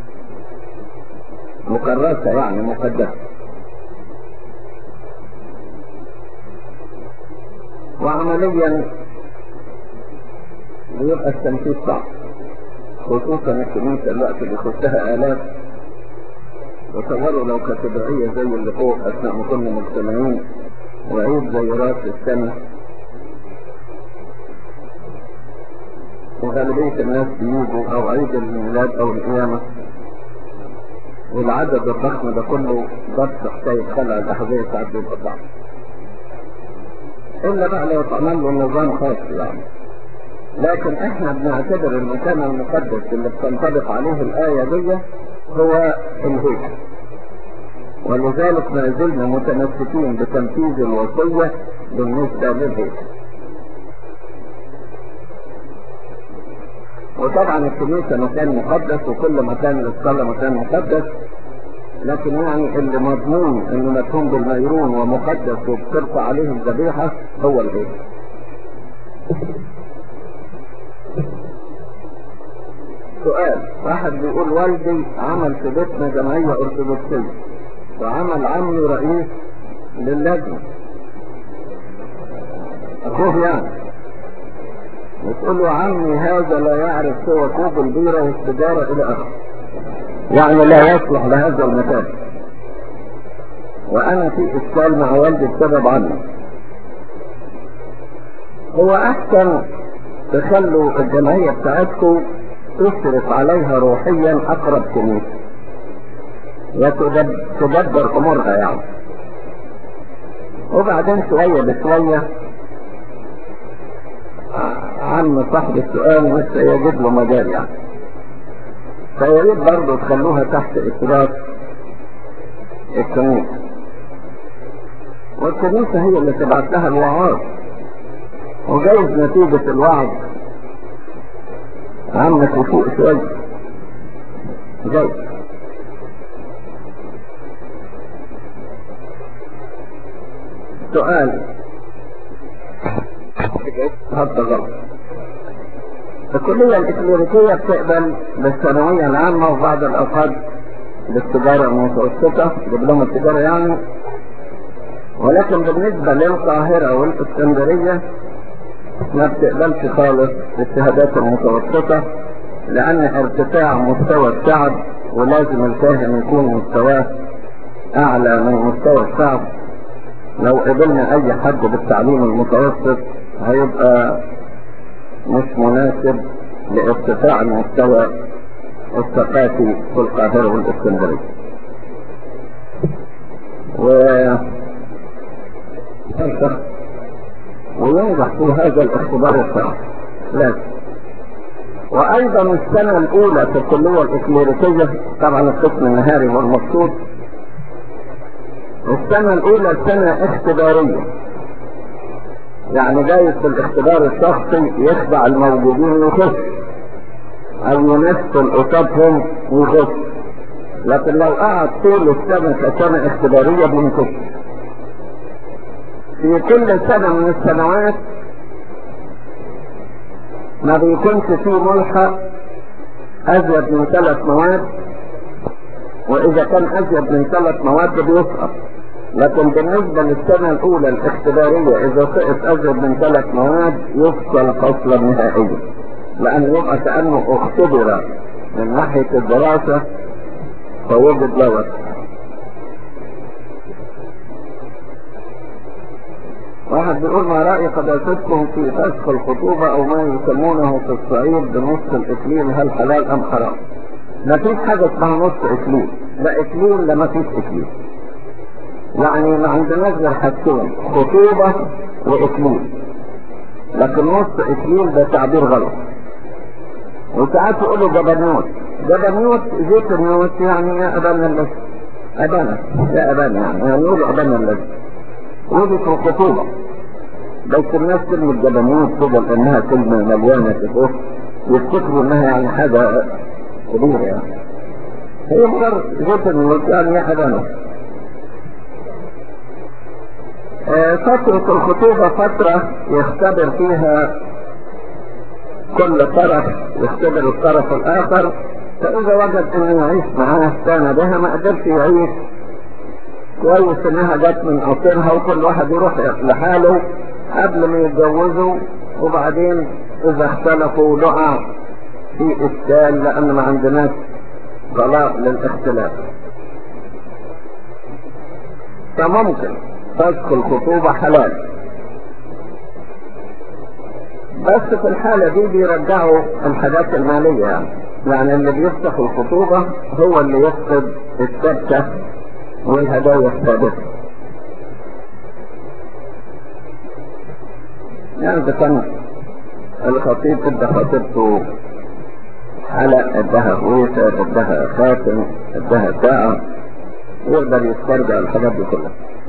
Speaker 1: مكرسة يعني مقدسة وعمليا بيبقى التنفيذ صعب خصوصا الكنيسة الوقت اللي يخشها آلاف تصوروا لو كاتدرائية زي اللي فوق أثناء ما كنا مجتمعين وعيد زي راس السنة وغالبية الناس بيجوا أو عيد الميلاد أو القيامة والعدد الضخم ده كله ضبط حكاية خلع الأحذية ساعات بيبقى صعب إلا بقى لو اتعمل له نظام خاص يعني لكن احنا بنعتبر المكان المقدس اللي بتنطبق عليه الآية دي هو الهيكل ولذلك ما زلنا متمسكين بتنفيذ الوصية بالنسبة للهيكل وطبعا الكنيسة مكان مقدس وكل مكان للصلاة مكان مقدس لكن يعني اللي مضمون انه مدفون بالميرون ومقدس وبترفع عليه الذبيحة هو الهيكل سؤال واحد بيقول والدي عمل في بيتنا جمعية أرثوذكسية وعمل عمي رئيس للجنة أخوه يعني وتقول له عمي هذا لا يعرف سوى كوب البيرة والسجارة إلى آخره يعني لا يصلح لهذا المكان وأنا في إشكال مع والدي بسبب عني هو أحسن تخلوا الجمعية بتاعتكم تصرف عليها روحيا أقرب كنيسة وتدبر أمورها يعني وبعدين شوية بشوية عم صاحب السؤال مش يجد له مجال يعني فياريت برضه تخلوها تحت اشراف الكنيسة والكنيسة هي اللي تبعت لها الوعاظ وجايز نتيجة الوعظ عمك يفوق شوية جايز سؤال هذا غلط الكلية الإكليريكية بتقبل بالثانوية العامة وبعض الأوقات بالتجارة المتوسطة دبلوم التجارة يعني ولكن بالنسبة للقاهرة والإسكندرية ما بتقبلش خالص الشهادات المتوسطة لأن ارتفاع مستوى الشعب ولازم الكاهن يكون مستواه أعلى من مستوى الشعب لو قبلنا أي حد بالتعليم المتوسط هيبقى مش مناسب لارتفاع المستوى الثقافي في القاهرة والإسكندرية و وينجح في هذا الاختبار الصعب لازم وايضا السنة الاولى في الكلية الاكليريكية طبعا القسم النهاري هو المقصود السنة الاولى سنة اختبارية يعني جايز في الاختبار الشخصي يخدع الموجودين ويخش او يمثل قصادهم ويخش لكن لو قعد طول السنة كسنة اختبارية بينكش في كل سنة من السنوات ما بيكونش فيه ملحق ازيد من ثلاث مواد واذا كان ازيد من ثلاث مواد بيسقط لكن بالنسبة للسنة الاولى الاختبارية اذا سقط ازيد من ثلاث مواد يفصل فصلا نهائيا لان يبقى كأنه اختبر من ناحية الدراسة فوجد له وقت واحد بيقول ما رأي قداستكم في فسخ الخطوبة او ما يسمونه في الصعيد بنص الاكليل هل حلال ام حرام ما فيش حاجة اسمها نص اكليل لا اكليل لا ما فيش اكليل يعني ما عندناش غير حاجتين خطوبة واكليل لكن نص اكليل ده تعبير غلط وساعات يقولوا جبنوت جبنوت زيت النوت يعني يا ابانا الذي ابانا يا ابانا يعني يعني يقولوا ابانا الذي ودي في الخطوبة بس الناس كلمة جبنوت كده لانها كلمة مليانة كده يفتكروا انها يعني حاجة كبيرة يعني هي مجرد زيت النوت يعني يا ابانا آه فترة الخطوبة فترة يختبر فيها كل طرف يختبر الطرف الاخر فاذا وجد انه يعيش معاه كان بها ما قدرش يعيش كويس انها جت من اصلها وكل واحد يروح لحاله قبل ما يتجوزوا وبعدين اذا اختلفوا دعا في اشكال لان ما عندناش طلاق للاختلاف فممكن فسخ الخطوبة حلال بس في الحالة دي بيرجعوا الحاجات المالية يعني يعني اللي بيفتح الخطوبة هو اللي يفقد الشبكة والهدايا الثابتة يعني إذا كان الخطيب ادى خطيبته حلق ادها هويسة ادها خاتم ادها ساعة يقدر يسترجع الحاجات دي كلها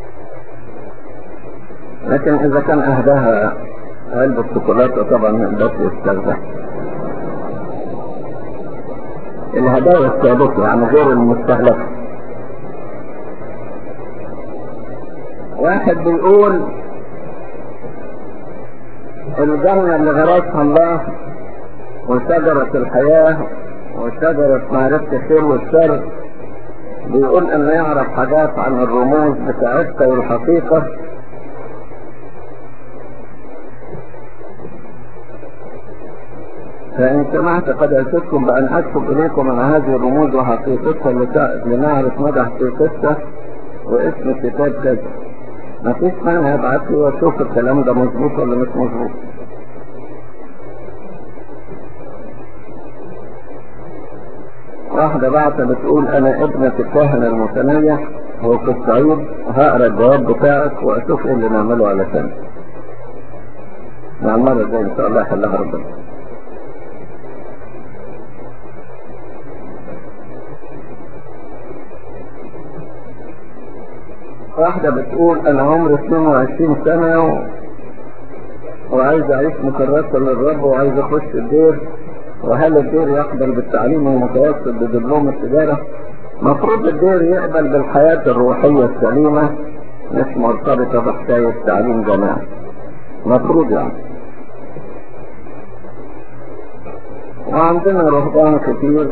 Speaker 1: لكن اذا كان اهداها علبة شوكولاتة طبعا ما يقدرش يسترجع الهدايا الثابتة يعني غير المستهلكة واحد بيقول الجنة اللي غرسها الله وشجرة الحياة وشجرة معرفة الخير والشر بيقول انه يعرف حاجات عن الرموز بتاعتها والحقيقة فإن سمعت قد أتتكم بأن أكتب إليكم عن هذه الرموز وحقيقتها لت- لنعرف مدى حقيقتها واسم الكتاب كذا ما فيش مانع ابعت لي واشوف الكلام ده مظبوط ولا مش مظبوط واحدة بعت بتقول أنا ابنة الكاهن المتنيح هو في الصعيد هقرا الجواب بتاعك وأشوف إيه اللي نعمله على سنة. مع المرة الجاية إن شاء الله يحلها ربنا. واحدة بتقول أنا عمري 22 سنة و... وعايز أعيش مكرسة للرب وعايز أخش الدير وهل الدير يقبل بالتعليم المتوسط بدبلوم التجارة؟ مفروض الدير يقبل بالحياة الروحية السليمة مش مرتبطة بحكاية تعليم جماعي. مفروض يعني. وعندنا رهبان كتير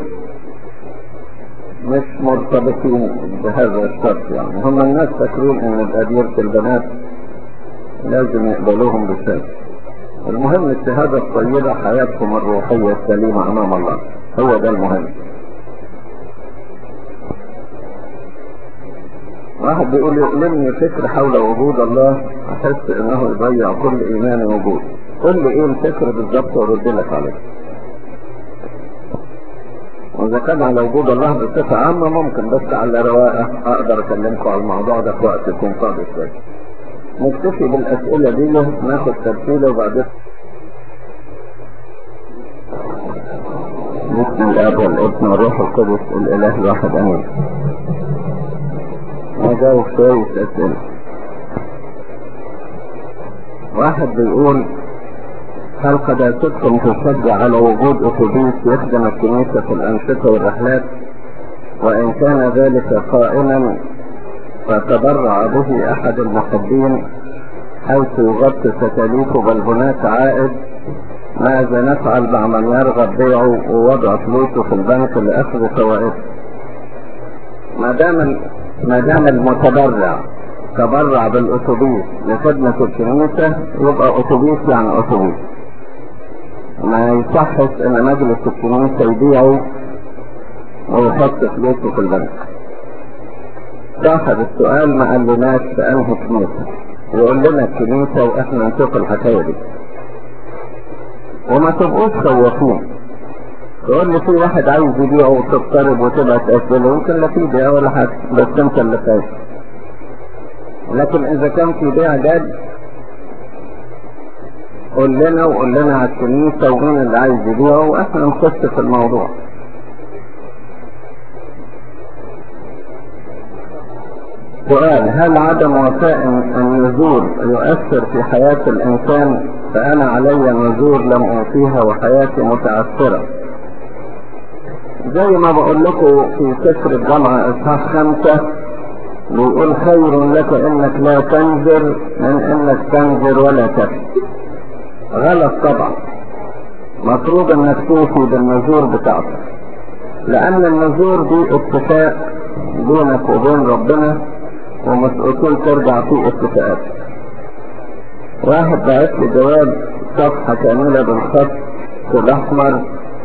Speaker 1: مش مرتبطين بهذا الشرط يعني هم الناس فاكرين ان بأديرة البنات لازم يقبلوهم بالشهادة المهم الشهادة الطيبة حياتكم الروحية السليمة امام الله هو ده المهم واحد بيقول يؤلمني فكر حول وجود الله احس انه يضيع كل ايماني وجود قل لي ايه الفكر بالظبط وارد لك عليه وإذا كان على وجود الله بصفة عامة ممكن بس على رواقة أقدر أكلمكم على الموضوع ده في وقت يكون فاضي شوية. نكتفي بالأسئلة دي ناخد ترتيبة وبعدين بسم الآب والابن والروح القدس الإله الواحد آمين. نجاوب شوية أسئلة. واحد بيقول هل قداستكم تشجع على وجود اتوبيس يخدم الكنيسة في الأنشطة والرحلات وإن كان ذلك قائما فتبرع به أحد المحبين حيث يغطي تكاليف بل هناك عائد ماذا نفعل مع من يرغب بيعه ووضع فلوسه في البنك لأخذ فوائده ما دام ما دام المتبرع تبرع بالأتوبيس لخدمة الكنيسة يبقى أتوبيس يعني أتوبيس ما يصحش ان مجلس الكنيسة يبيعه ويحط فلوسه في البنك صاحب السؤال ما قالناش في انهي كنيسة يقول لنا الكنيسة واحنا نشوف الحكاية دي وما تبقوش خوافين تقول لي في واحد عايز يبيعه وتضطرب وتبقى تأكله يمكن لا في بيع ولا حاجة بس انت اللي فاهم لكن اذا كان في بيع جاد قول لنا وقول لنا على الكنيسة ومين اللي عايز يبيعه واحنا نخش في الموضوع سؤال هل عدم وفاء النذور يؤثر في حياة الإنسان فأنا علي نذور لم أوفيها وحياتي متعثرة زي ما بقول لكم في سفر الجامعة إصحاح خمسة بيقول خير لك إنك لا تنذر من إنك تنذر ولا تكذب غلط طبعا مفروض انك توفي بالنذور بتاعتك لان النذور دي اتفاق بينك وبين ربنا ومش اصول ترجع فيه اتفاقات واحد بعت لي جواب صفحة كاملة بالخط الاحمر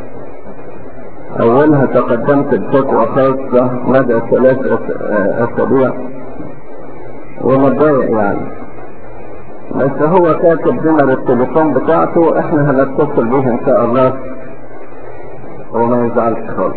Speaker 1: اولها تقدمت بشكوى خاصة مدى ثلاث اسابيع ومتضايق يعني بس هو كاتب نمر التليفون بتاعته احنا هنتصل بيه ان شاء الله وما يزعلش خالص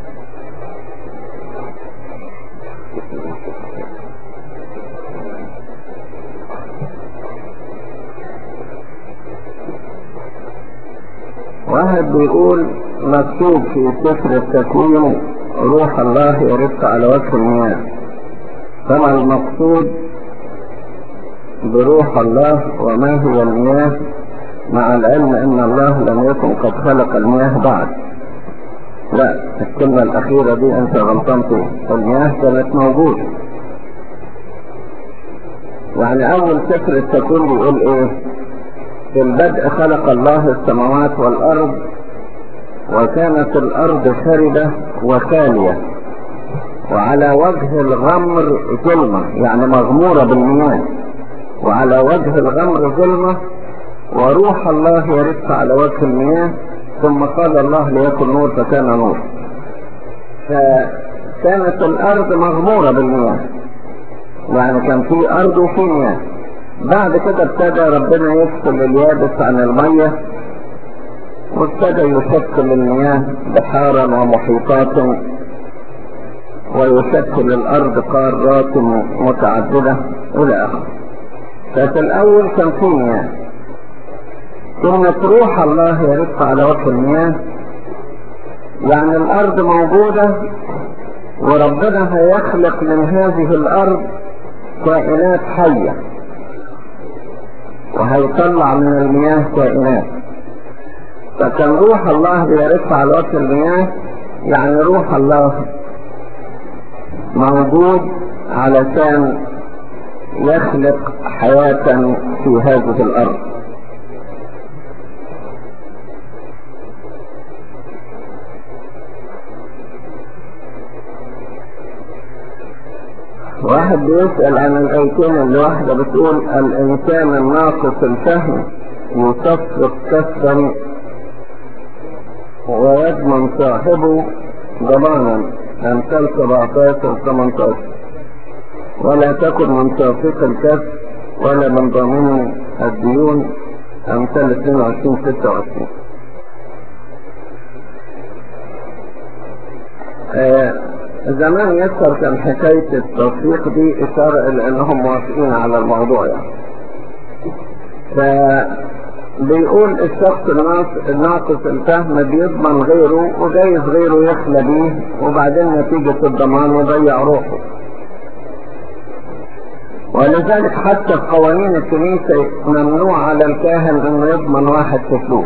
Speaker 1: واحد بيقول مكتوب في سفر التكوين روح الله يرد على وجه المياه فما المقصود بروح الله وما هي المياه مع العلم ان الله لم يكن قد خلق المياه بعد لا الكلمة الاخيرة دي انت غلطان فيها المياه كانت موجودة يعني اول سفر التكوين بيقول ايه في البدء خلق الله السماوات والارض وكانت الارض خربة وخالية وعلى وجه الغمر ظلمة يعني مغمورة بالمياه وعلى وجه الغمر ظلمة وروح الله يرف على وجه المياه ثم قال الله ليكن نور فكان نور فكانت الارض مغمورة بالمياه يعني كان في ارض وفي مياه بعد كده ابتدى ربنا يفصل اليابس عن المية وابتدى يشكل المياه بحارا ومحيطات ويشكل الارض قارات متعددة الى اخره ففي الاول كان في مياه ثم روح الله يرق على وجه المياه يعني الارض موجودة وربنا هيخلق من هذه الارض كائنات حية وهيطلع من المياه كائنات فكان روح الله بيرق على وجه المياه يعني روح الله موجود علشان يخلق حياة في هذه الأرض واحد بيسأل عن الأيتين اللي واحدة بتقول الإنسان الناقص الفهم يصفق كسرا ويضمن صاحبه ضمانا أمثال 17 18 ولا تكن من صافق الكسر ولا من ضامن الديون أمثال 22 26 آه زمان يسر كان حكاية التصفيق دي إشارة إلى أنهم موافقين على الموضوع يعني فبيقول الشخص الناقص الفهم بيضمن غيره وجايز غيره يخلى بيه وبعدين نتيجة الضمان يضيع روحه ولذلك حتى في قوانين الكنيسة ممنوع على الكاهن انه يضمن واحد في فلوس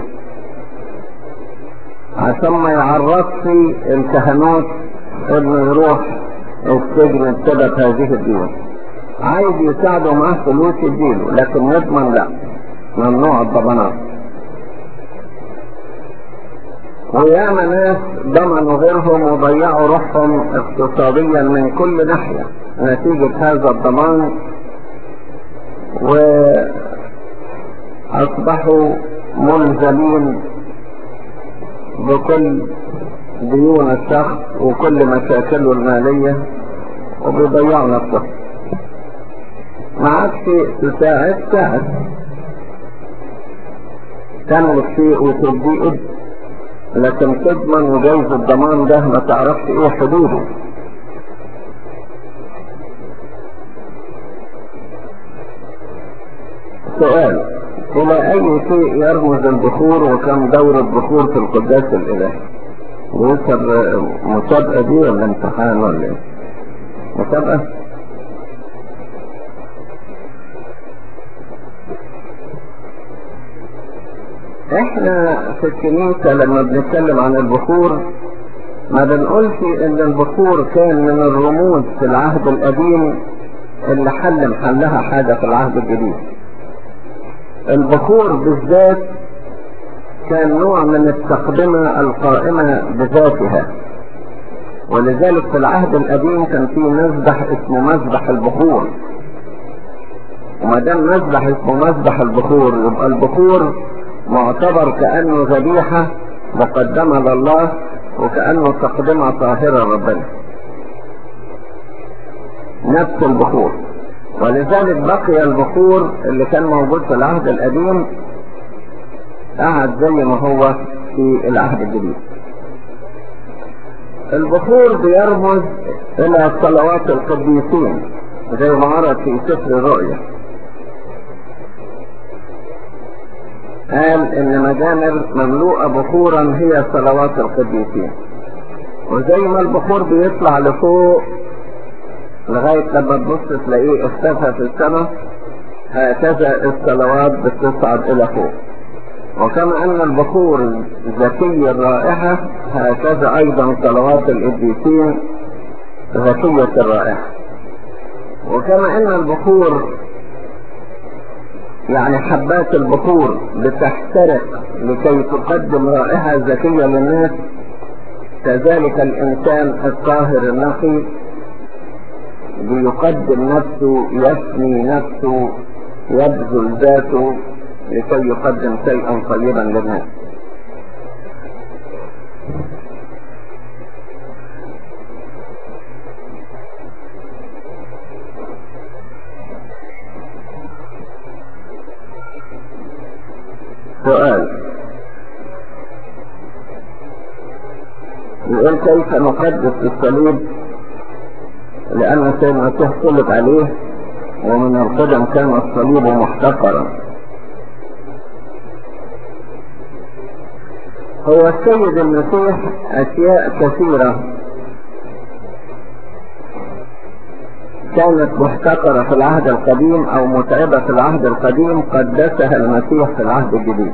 Speaker 1: عشان ما يعرضش الكهنوت انه يروح السجن بسبب هذه الديون عايز يساعده معاه فلوس يديله لكن يضمن لا ممنوع الضمانات وياما ناس ضمنوا غيرهم وضيعوا روحهم اقتصاديا من كل ناحية نتيجة هذا الضمان وأصبحوا ملزمين بكل ديون الشخص وكل مشاكله المالية وبيضيعوا نفسهم معك تساعد ساعد تملك شيء وتديه لكن تضمن وجوز الضمان ده ما تعرفش ايه حدوده سؤال إلى أي شيء يرمز البخور وكم دور البخور في القداس الإلهي؟ يوصل مسابقة دي ولا امتحان ولا ايه؟ مسابقة؟ احنا في الكنيسة لما بنتكلم عن البخور ما بنقولش ان البخور كان من الرموز في العهد القديم اللي حل محلها حاجة في العهد الجديد البخور بالذات كان نوع من التقدمة القائمة بذاتها ولذلك في العهد القديم كان في مذبح اسمه مذبح البخور وما دام مذبح اسمه مذبح البخور يبقى البخور معتبر كأنه ذبيحة مقدمة لله وكأنه تقدمة طاهرة ربنا نفس البخور ولذلك بقي البخور اللي كان موجود في العهد القديم قعد زي ما هو في العهد الجديد البخور بيرمز الى صلوات القديسين زي ما ورد في سفر الرؤيا قال ان مجامر مملوءة بخورا هي صلوات القديسين وزي ما البخور بيطلع لفوق لغاية لما تبص تلاقيه اختفى في السماء هكذا الصلوات بتصعد الى فوق وكما ان البخور ذكي الرائحة هكذا ايضا صلوات القديسين ذكية الرائحة وكما ان البخور يعني حبات البخور بتحترق لكي تقدم رائحة ذكية للناس كذلك الإنسان الطاهر النقي بيقدم نفسه يسمي نفسه يبذل ذاته لكي يقدم شيئا طيبا للناس سؤال يقول كيف نقدس الصليب لأن سيد المسيح صلب عليه ومن القدم كان الصليب محتقرا هو السيد المسيح أشياء كثيرة كانت محتقرة في العهد القديم أو متعبة في العهد القديم قدسها المسيح في العهد الجديد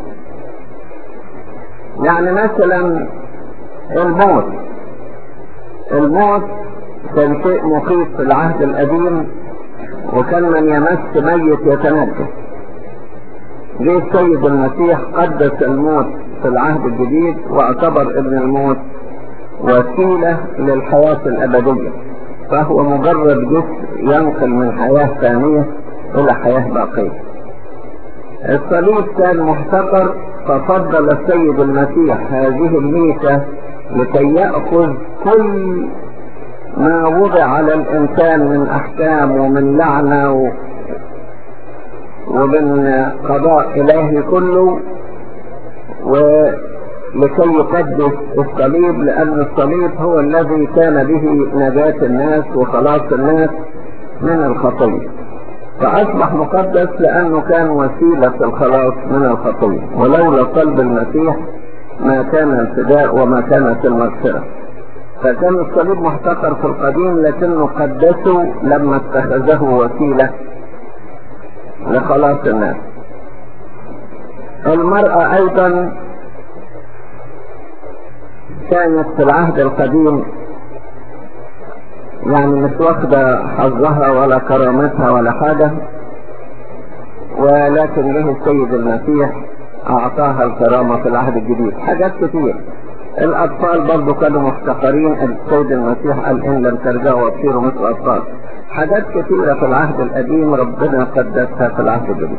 Speaker 1: يعني مثلا الموت الموت كان شيء مخيف في العهد القديم وكان من يمس ميت يتنجس جه السيد المسيح قدس الموت في العهد الجديد واعتبر ابن الموت وسيلة للحياة الأبدية فهو مجرد جسم ينقل من حياة ثانية إلى حياة باقية الصليب كان محتقر ففضل السيد المسيح هذه الميتة لكي يأخذ كل ما وضع على الإنسان من أحكام ومن لعنة و... ومن قضاء إلهي كله ولكي يقدس الصليب لأن الصليب هو الذي كان به نجاة الناس وخلاص الناس من الخطية فأصبح مقدس لأنه كان وسيلة الخلاص من الخطية ولولا قلب المسيح ما كان الفداء وما كانت المغفرة فكان الصليب محتقر في القديم لكنه قدسه لما اتخذه وسيلة لخلاص الناس المرأة أيضا كانت في العهد القديم يعني مش واخدة حظها ولا كرامتها ولا حاجة ولكن له السيد المسيح أعطاها الكرامة في العهد الجديد حاجات كتير الأطفال برضو كانوا محتقرين السيد المسيح قال إن لم ترجعوا وتصيروا مثل أطفال حاجات كتيرة في العهد القديم ربنا قدسها في العهد الجديد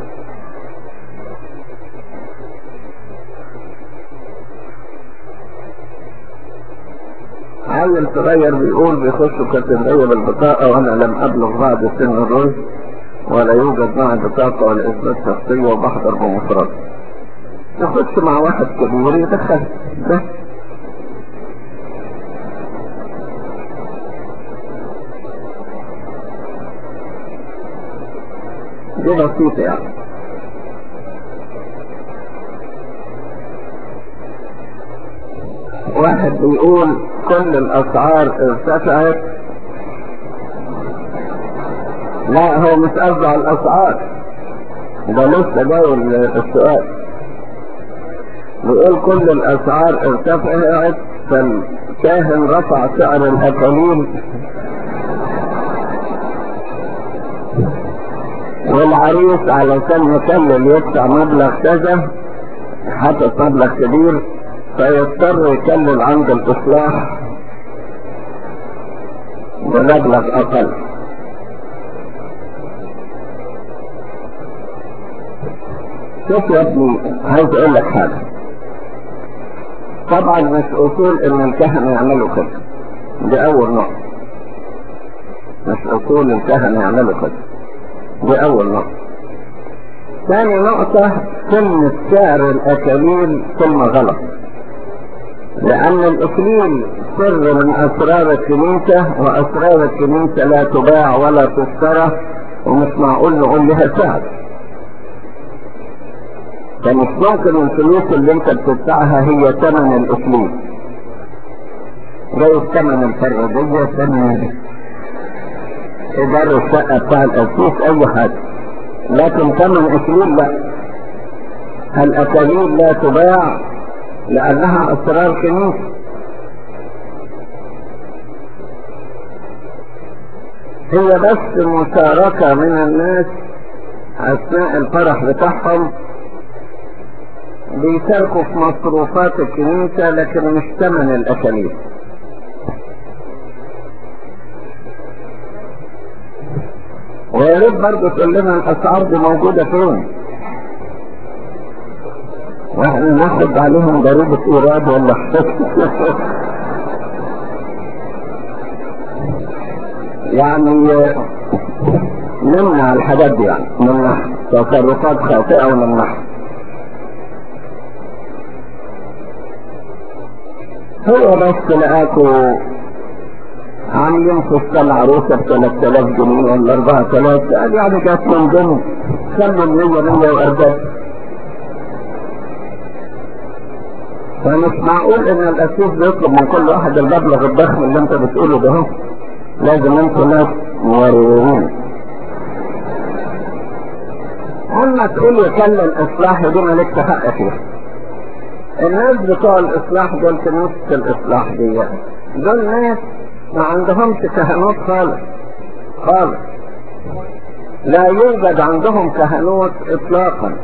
Speaker 1: عيل صغير بيقول بيخش كاتدرية بالبطاقة وأنا لم أبلغ بعد سن الرشد ولا يوجد معي بطاقة ولا إثبات شخصية وبحضر بمفرد يخش مع واحد كبير يدخل ده دي بسيطة يعني واحد بيقول كل الأسعار ارتفعت لا هو مش قصده على الأسعار ده لسه جاي السؤال بيقول كل الأسعار ارتفعت فالكاهن رفع سعر الأكاليل والعريس علشان يكلل يدفع مبلغ كذا حاطط مبلغ كبير فيضطر يكلل عند الإصلاح بمبلغ أقل شوف يا ابني عايز اقول لك حاجة طبعا مش اصول ان الكهنة يعملوا كده دي اول نقطة مش اصول الكهنة يعملوا كده دي اول نقطة ثاني نقطة كلمة سعر الاكاليل كلمة غلط لان الاكليل سر من اسرار الكنيسة واسرار الكنيسة لا تباع ولا تشترى ومش معقول نقول لها سعر فمش ممكن الفلوس اللي انت بتدفعها هي ثمن الاكليل زي ثمن الفرادية ثمن ايجار الشقة بتاع الاسيس اي حاجة لكن ثمن اكليل لا الاكاليل لا تباع لانها اسرار كنيسة هي بس مشاركة من الناس اثناء الفرح بتاعهم بيشاركوا في مصروفات الكنيسة لكن مش ثمن الأكاليل ويا ريت برضه تقول لنا الأسعار دي موجودة فين؟ واحنا ناخد عليهم ضريبة ايراد ولا يعني نمنع الحاجات دي يعني نمنع تصرفات خاطئة ونمنعها هو بس لقاكوا عاملين فستان عروسة ب 3000 جنيه ولا 4000 قال يعني جات من ضمن خلوا ال 100 140 فمش معقول ان الاسيس بيطلب من كل واحد المبلغ الضخم اللي انت بتقوله ده هو لازم انتوا ناس موريين اما تقول يكلم اصلاح دي مالكش حق فيها الناس بتوع الاصلاح دول كنوس الاصلاح دي دول ناس ما عندهمش كهنوت خالص خالص لا يوجد عندهم كهنوت اطلاقا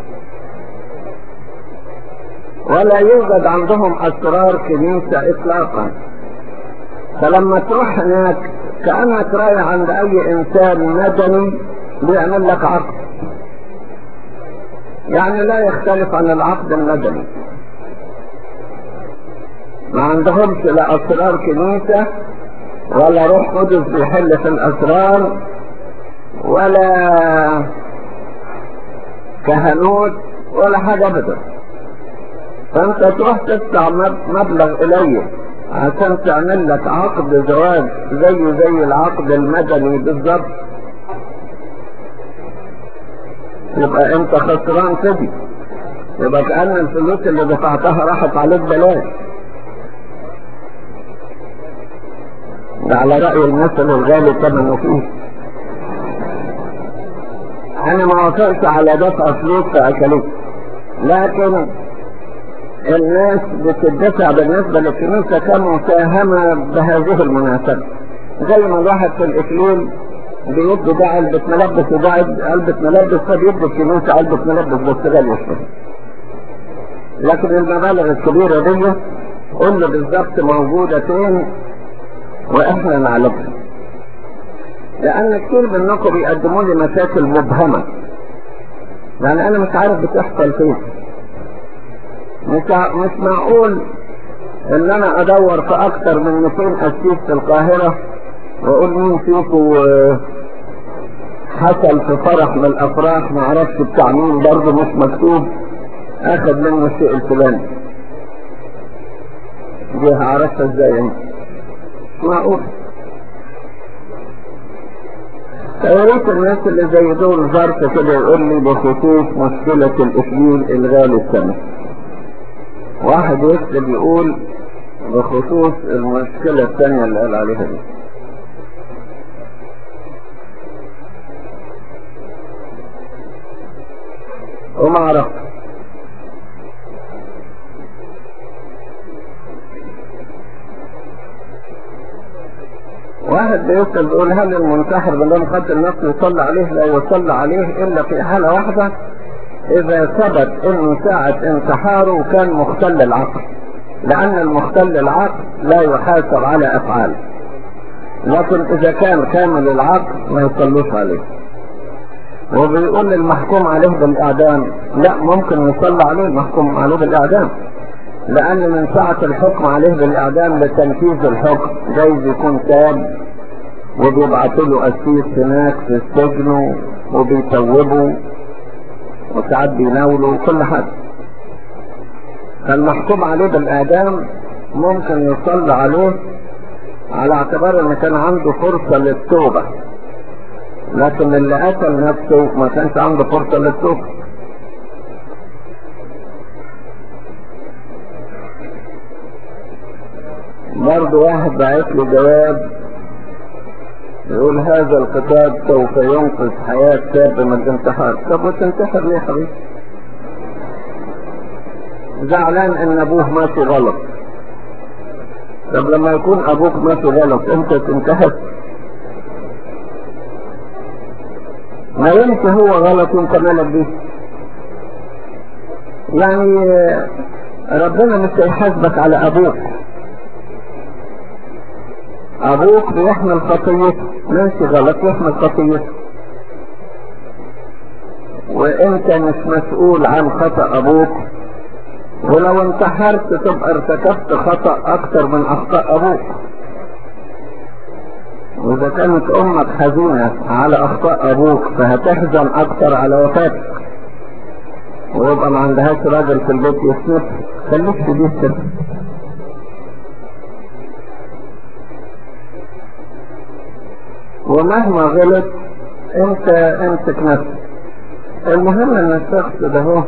Speaker 1: ولا يوجد عندهم اسرار كنيسة اطلاقا فلما تروح هناك كأنك رايح عند اي انسان مدني بيعمل لك عقد يعني لا يختلف عن العقد المدني ما عندهمش لا اسرار كنيسة ولا روح قدس بيحل في الاسرار ولا كهنوت ولا حاجة ابدا فانت تروح تدفع مبلغ قليل عشان تعمل لك عقد زواج زي زي العقد المدني بالظبط يبقى انت خسران كده يبقى كأن الفلوس اللي دفعتها راحت عليك بلاش ده على رأي المثل الغالي ثمنه فيه انا ما وافقت على دفع فلوس في اكلت لكن الناس بتدفع بالنسبة للكنيسة كمساهمة بهذه المناسبة زي ما الواحد في الإكليل بيدي ده علبة ملبس وده علبة ملبس فبيدي الكنيسة علبة ملبس بس غالية شوية لكن المبالغ الكبيرة دي قلنا بالظبط موجودة فين واحنا نعلمها لان كتير منكم بيقدموا لي مشاكل مبهمة يعني انا مش عارف بتحصل فين مش مش معقول ان انا ادور في اكتر من 200 اسيس في القاهرة واقول مين فيكم حصل في فرح من الافراح ما اعرفش بتاع مين برضه مش مكتوب اخذ منه الشيء الفلاني دي هعرفها ازاي انت معقول يا ريت الناس اللي زي دول ظرف كده يقول لي بخصوص مشكلة الإكليل الغالي السنة واحد يكتب يقول بخصوص المشكلة الثانية اللي قال عليها دي وما عرفت واحد بيسأل بيقول هل المنتحر بدون قتل نفسه يصلى عليه لا يصلى عليه الا في حالة واحدة اذا ثبت انه ساعة انتحاره كان مختل العقل لان المختل العقل لا يحاسب على افعاله لكن اذا كان كامل العقل ما يصلوش عليه وبيقول المحكوم عليه بالاعدام لا ممكن يصلى عليه المحكوم عليه بالاعدام لان من ساعة الحكم عليه بالاعدام لتنفيذ الحكم جايز يكون تاب وبيبعتوا له اسيس هناك في السجن وبيتوبوا وساعات بيناولوا كل حاجة فالمحكوم عليه بالاعدام ممكن يصلى عليه على اعتبار ان كان عنده فرصة للتوبة لكن اللي قتل نفسه ما كانش عنده فرصة للتوبة برضه واحد بعت له جواب يقول هذا الكتاب سوف ينقذ حياة شاب من الانتحار طب وتنتحر ليه يا حبيبي زعلان ان ابوه ماشي غلط طب لما يكون ابوك ماشي غلط انت تنتحر ما يمكن هو غلط وانت مالك بيه يعني ربنا مش هيحاسبك على ابوك ابوك بيحمل خطيته ماشي غلط يحمل خطيته وانت مش مسؤول عن خطأ ابوك ولو انتحرت تبقى ارتكبت خطأ اكتر من اخطاء ابوك واذا كانت امك حزينة على اخطاء ابوك فهتحزن اكتر على وفاتك ويبقى ما عندهاش راجل في البيت يسند خليك في دي كده ومهما غلط انت امسك نفسك المهم ان الشخص ده هو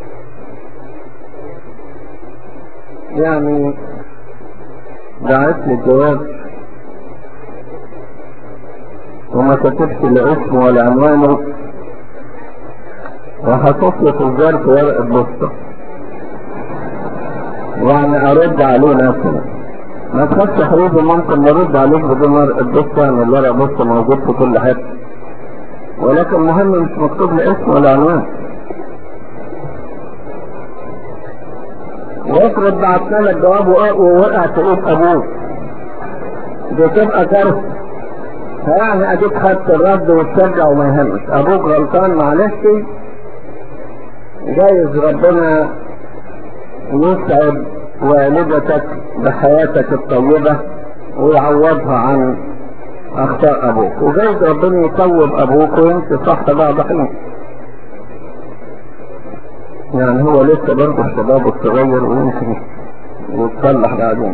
Speaker 1: يعني دعت لي الجواب وما كتبش لا اسمه ولا عنوانه وحطيت له في الظرف ورقة بوسطة يعني ارد عليه مثلا ما تخافش حبيبي ممكن نرد عليك بدون ورقة بوسطة يعني الورقة بوسطة موجود في كل حتة ولكن مهم مش مكتوب لي اسم ولا عنوان وافرض بعتنا لك جواب ووقع في ايد ابوك دي تبقى كارثه فيعني اديك خدت الرد وتشجع وما يهمش ابوك غلطان معلش جايز ربنا يسعد والدتك بحياتك الطيبة ويعوضها عن اخطاء ابوك وجايز ربنا يطوب ابوك ويمشي صح بعض حين يعني هو لسه برضه الشباب الصغير ويمكن يتصلح بعدين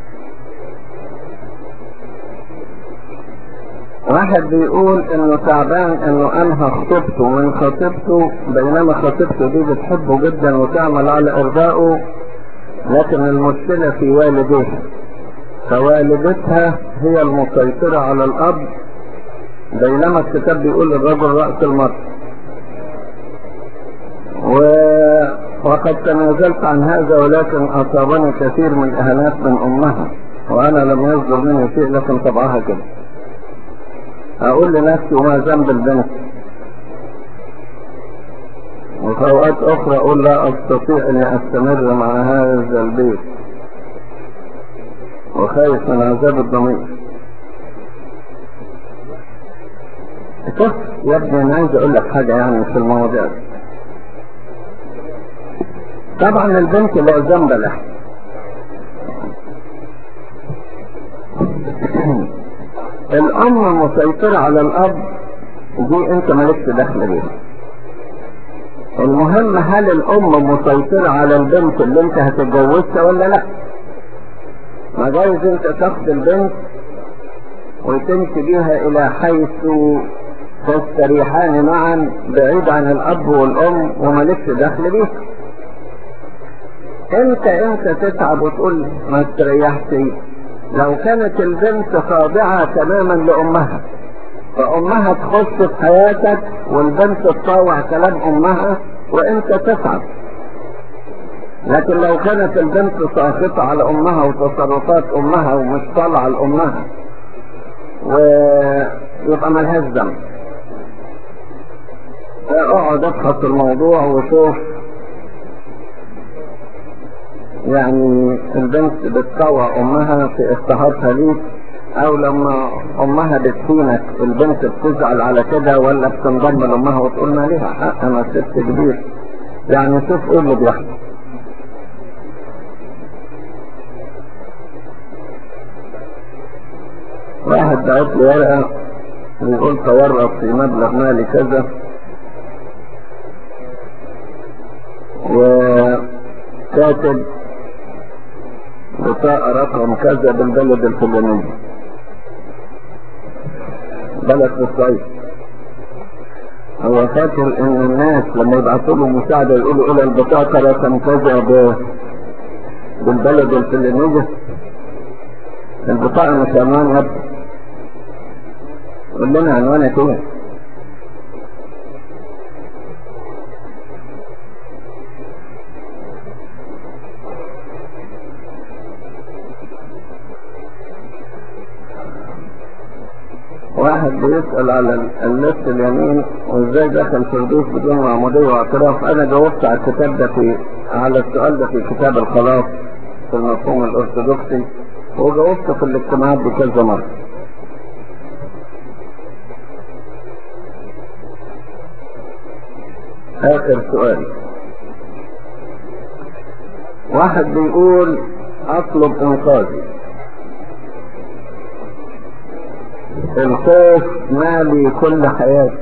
Speaker 1: واحد بيقول انه تعبان انه انهى خطيبته من خطيبته بينما خطيبته دي بتحبه جدا وتعمل على ارضائه لكن المشكلة في والديها فوالدتها هي المسيطرة على الاب بينما الكتاب بيقول الرجل رأس المرء و... وقد تنازلت عن هذا ولكن اصابني كثير من الاهانات من امها وانا لم يصدر مني شيء لكن طبعها كده اقول لنفسي وما ذنب البنت وفي اوقات اخرى اقول لا استطيع اني استمر مع هذا البيت وخايف من عذاب الضمير شوف يا ابني انا عايز اقول لك حاجه يعني في المواضيع دي طبعا البنت لا ذنب لها الام مسيطرة على الاب دي انت مالكش دخل بيها المهم هل الام مسيطرة على البنت اللي انت هتتجوزها ولا لا ما جايز انت تاخد البنت وتمشي بيها الى حيث تستريحان معا بعيد عن الاب والام ومالكش دخل بيها انت انت تتعب وتقول ما استريحش لو كانت البنت خاضعة تماما لأمها فأمها تخش في حياتك والبنت تطاوع كلام أمها وأنت تتعب لكن لو كانت البنت ساخطة على أمها وتصرفات أمها ومش طالعة لأمها ويبقى ملهاش ذنب اقعد ابحث الموضوع وشوف يعني البنت بتطوع امها في اضطهادها ليك او لما امها بتخونك البنت بتزعل على كده ولا بتنضم لامها وتقول ما ليها حق انا ست كبير يعني شوف ايه اللي بيحصل واحد بعت لي ورقه بيقول تورط في مبلغ مالي كذا وكاتب بطاقة رقم كذا بالبلد الفلانية بلد في الصعيد هو فاكر ان الناس لما يبعثوا له مساعدة يقولوا الى البطاقة رقم كذا ب... بالبلد الفلانية البطاقة مش عنوان يبقى قول لنا عنوانك ايه واحد بيسأل على اللص اليمين وازاي دخل فردوس بدون معمودية واعتراف انا جاوبت على الكتاب ده في على السؤال ده في كتاب الخلاص في المفهوم الارثوذكسي وجاوبت في الاجتماعات دي كذا مرة اخر سؤال واحد بيقول اطلب انقاذي الخوف مالي كل حياتي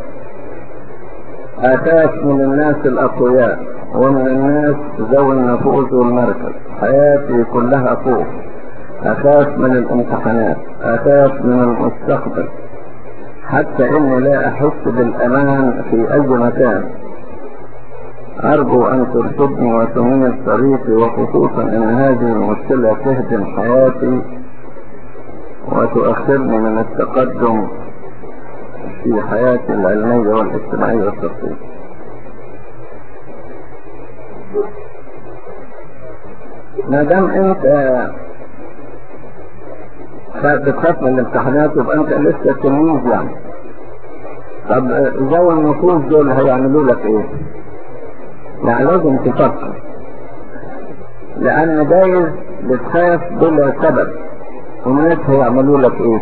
Speaker 1: اخاف من الناس الاقوياء ومن الناس ذوي النفوذ والمركز حياتي كلها خوف اخاف من الامتحانات اخاف من المستقبل حتى اني لا احس بالامان في اي مكان ارجو ان ترشدني وتميز طريقي وخصوصا ان هذه المشكلة تهدم حياتي وتؤخرني من التقدم في حياتي العلمية والاجتماعية والشخصية ما دام انت بتخاف من الامتحانات يبقى انت لسه تلميذ يعني طب ذوي النفوذ دول هيعملوا لك ايه؟ يعني لازم تفكر لان دايز بتخاف بلا سبب والناس هيعملوا لك ايه؟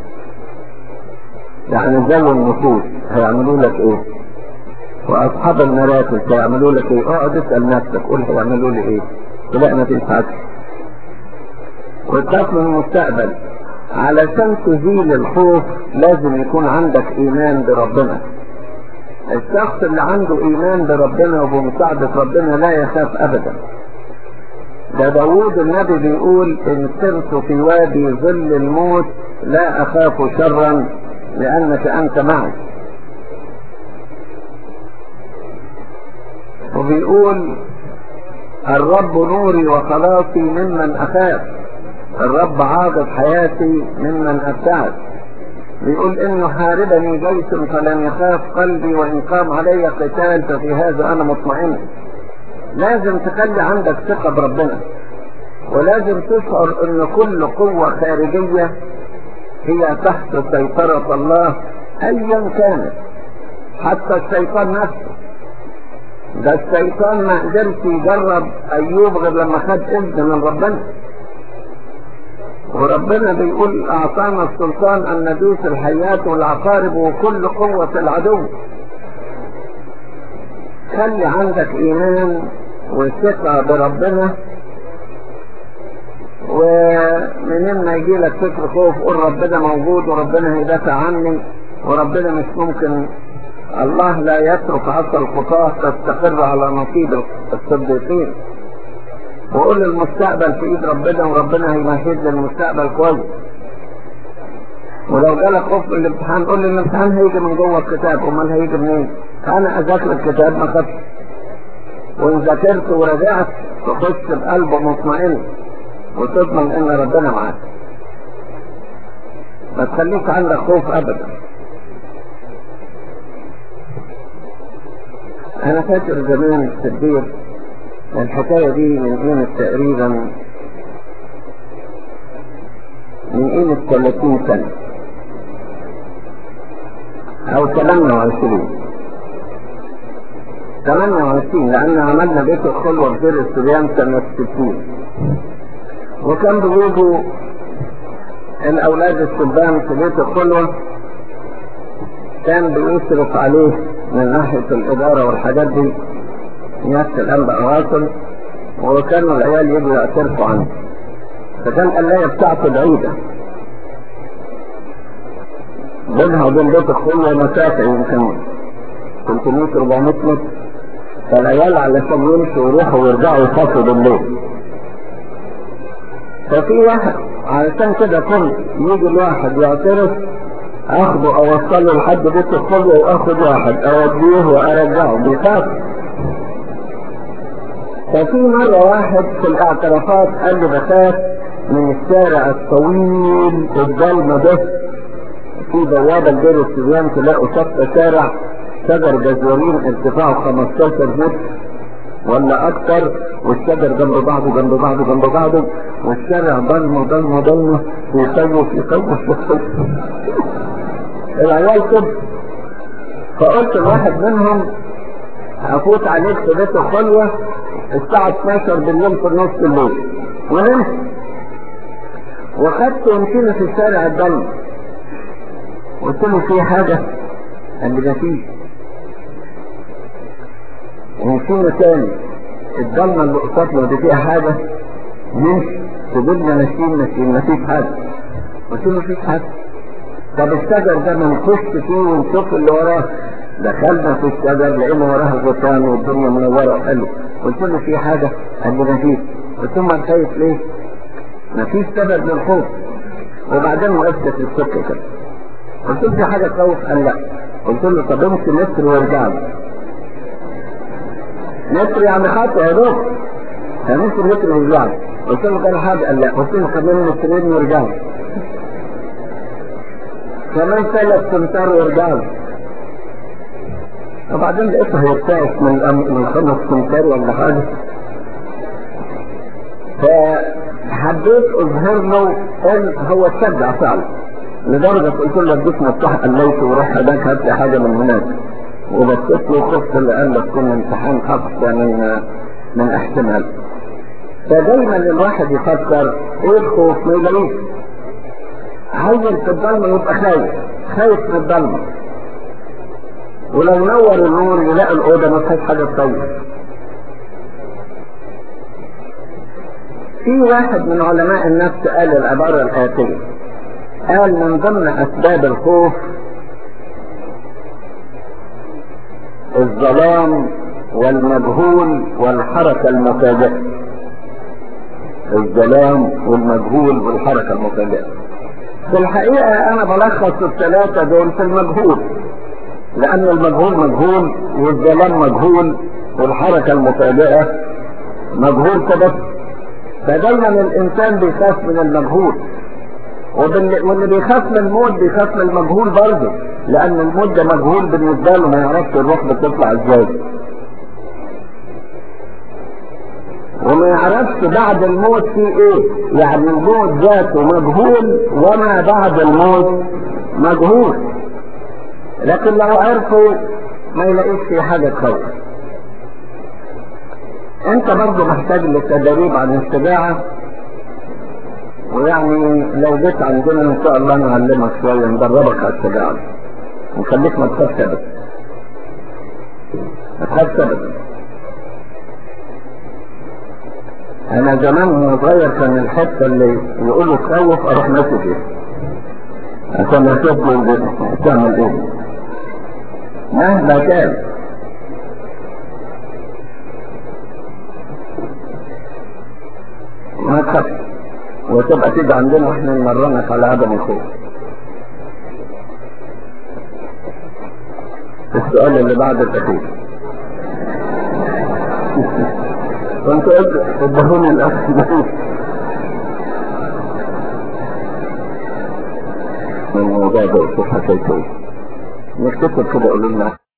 Speaker 1: يعني ذوي النفوذ هيعملوا لك ايه؟ واصحاب المراكز هيعملوا لك ايه؟ اقعد اسال نفسك قول هيعملوا لي ايه؟ لا ما تنفعش وتخاف من المستقبل علشان تزيل الخوف لازم يكون عندك ايمان بربنا الشخص اللي عنده ايمان بربنا وبمساعدة ربنا لا يخاف ابدا ده داوود النبي بيقول ان سرت في وادي ظل الموت لا اخاف شرا لانك انت معي وبيقول الرب نوري وخلاصي ممن اخاف الرب عاضد حياتي ممن ابتعد بيقول انه حاربني جيش فلن يخاف قلبي وان قام علي قتال ففي هذا انا مطمئن لازم تخلي عندك ثقة بربنا ولازم تشعر ان كل قوة خارجية هي تحت سيطرة الله ايا كانت حتى الشيطان نفسه ده الشيطان ما قدرش يجرب ايوب غير لما خد اذن من ربنا وربنا بيقول اعطانا السلطان ان ندوس الحيات والعقارب وكل قوة العدو خلي عندك ايمان وثقة بربنا ومنين ما يجي لك فكر خوف قول ربنا موجود وربنا هيدافع عني وربنا مش ممكن الله لا يترك عصا الخطاة تستقر على نصيب الصديقين وقول المستقبل في ايد ربنا وربنا هيمهد للمستقبل كويس ولو جالك خوف من الامتحان قول لي الامتحان هيجي من جوه الكتاب امال هيجي منين؟ انا اذاكر الكتاب ما خدش وان ذاكرت ورجعت تخش بقلب مطمئن وتضمن ان ربنا معاك ما تخليك عندك خوف ابدا انا فاكر زمان في البيت الحكاية دي من قيمة تقريبا من قيمة 30 سنة او 28 28 لان عملنا بيت الخلوة في دير السريان سنة 60 وكان بيجوا الاولاد الشبان في بيت الخلوة كان بيصرف عليه من ناحية الادارة والحاجات دي نفس الانباء واصل وكانوا العيال يجوا يعترفوا عنه فكان القلاية بتاعته بعيدة بينها وبين بيت الخلوة مسافة يمكن 300 400 متر فالعيال علشان يمشوا ويروحوا ويرجعوا يخافوا بالليل ففي واحد علشان كده كنت يجي الواحد يعترف اخده اوصله لحد بيت الخلوة واخد واحد اوديه وارجعه بيخاف ففي مرة واحد في الاعترافات قال لي بخاف من الشارع الطويل الضلمة ده في بوابة لدير السبيان تلاقوا شط شارع شجر جزورين ارتفاعه 15 متر ولا اكتر والشجر جنب بعضه جنب بعضه جنب بعضه والشارع ضلمه ضلمه ضلمه يخوف يخوف يخوف العيال كده فقلت لواحد منهم هفوت عليك في بيت الخلوة الساعة 12 بالليل في نص الليل ونمت وخدت ومشينا في الشارع الضلمه قلت له في حاجة قال لي ده فيه ومشينا تاني الضلمة اللي قصادنا دي فيها حاجة نمشي فضلنا ماشيين ماشيين مفيش حاجة قلت له مفيش حاجة طب الشجر ده ما نخش فيه ونشوف اللي وراه دخلنا في الشجر لقينا وراه غطان والدنيا منورة وحلو قلت له في حاجة قال لي مفيش قلت له ما خايف ليه؟ مفيش سبب للخوف وبعدين وقفت في السكة كده قلت له في حاجة تخوف قال لا قلت له طب امشي متر وارجع لي متر يعني خطوة يا دوب فمشي متر وارجع لي قلت له كان حاجة قال لا قلت له كمان مترين وارجع لي كمان ثلاث امتار وارجع لي وبعدين لقيته هيرتعش من الأم- من خمس امتار ولا حاجة فحبيت اظهر له ان هو اتشجع فعلا لدرجة قلت له اديك مفتاح قليت وروح هناك هات لي حاجة من هناك وبصيت له خفت اللي قال لك كنا امتحان خطف من من احتمال فدايما الواحد يفكر ايه الخوف ما يلاقيش عايز في الضلمه يبقى خايف خايف من الضلمه ولو نور النور يلاقي الاوضه ما فيهاش حاجه تطير في واحد من علماء النفس قال العباره الاتيه قال من ضمن اسباب الخوف الظلام والمجهول والحركه المفاجئه الظلام والمجهول والحركه المفاجئه في الحقيقة أنا بلخص الثلاثة دول في المجهول لأن المجهول مجهول والظلام مجهول والحركة المفاجئة مجهول كده فدايما الإنسان بيخاف من المجهول وبال- واللي بيخاف من الموت بيخاف من المجهول برضه لأن الموت ده مجهول بالنسبة له ما يعرفش الروح بتطلع ازاي وما يعرفش بعد الموت في ايه يعني الموت ذاته مجهول وما بعد الموت مجهول لكن لو عرفوا ما يلاقيش في حاجة تخوف انت برضه محتاج للتدريب عن الشجاعة ويعني لو جيت عندنا ان شاء الله نعلمك شوية ندربك على الشجاعة ونخليك ما تخافش ابدا ما تخافش ابدا انا زمان وانا صغير كان الحته اللي يقولوا تخوف اروح ماشي فيها عشان اشوف تعمل ايه مهما كان ما تخافش وتبقى تيجي عندنا واحنا نمرنك على عدم الخوف السؤال اللي بعد الاخير كنت قلت ادهوني الاخ من الموضوع ده شوف حكايته ايه نكتب كده قولوا لنا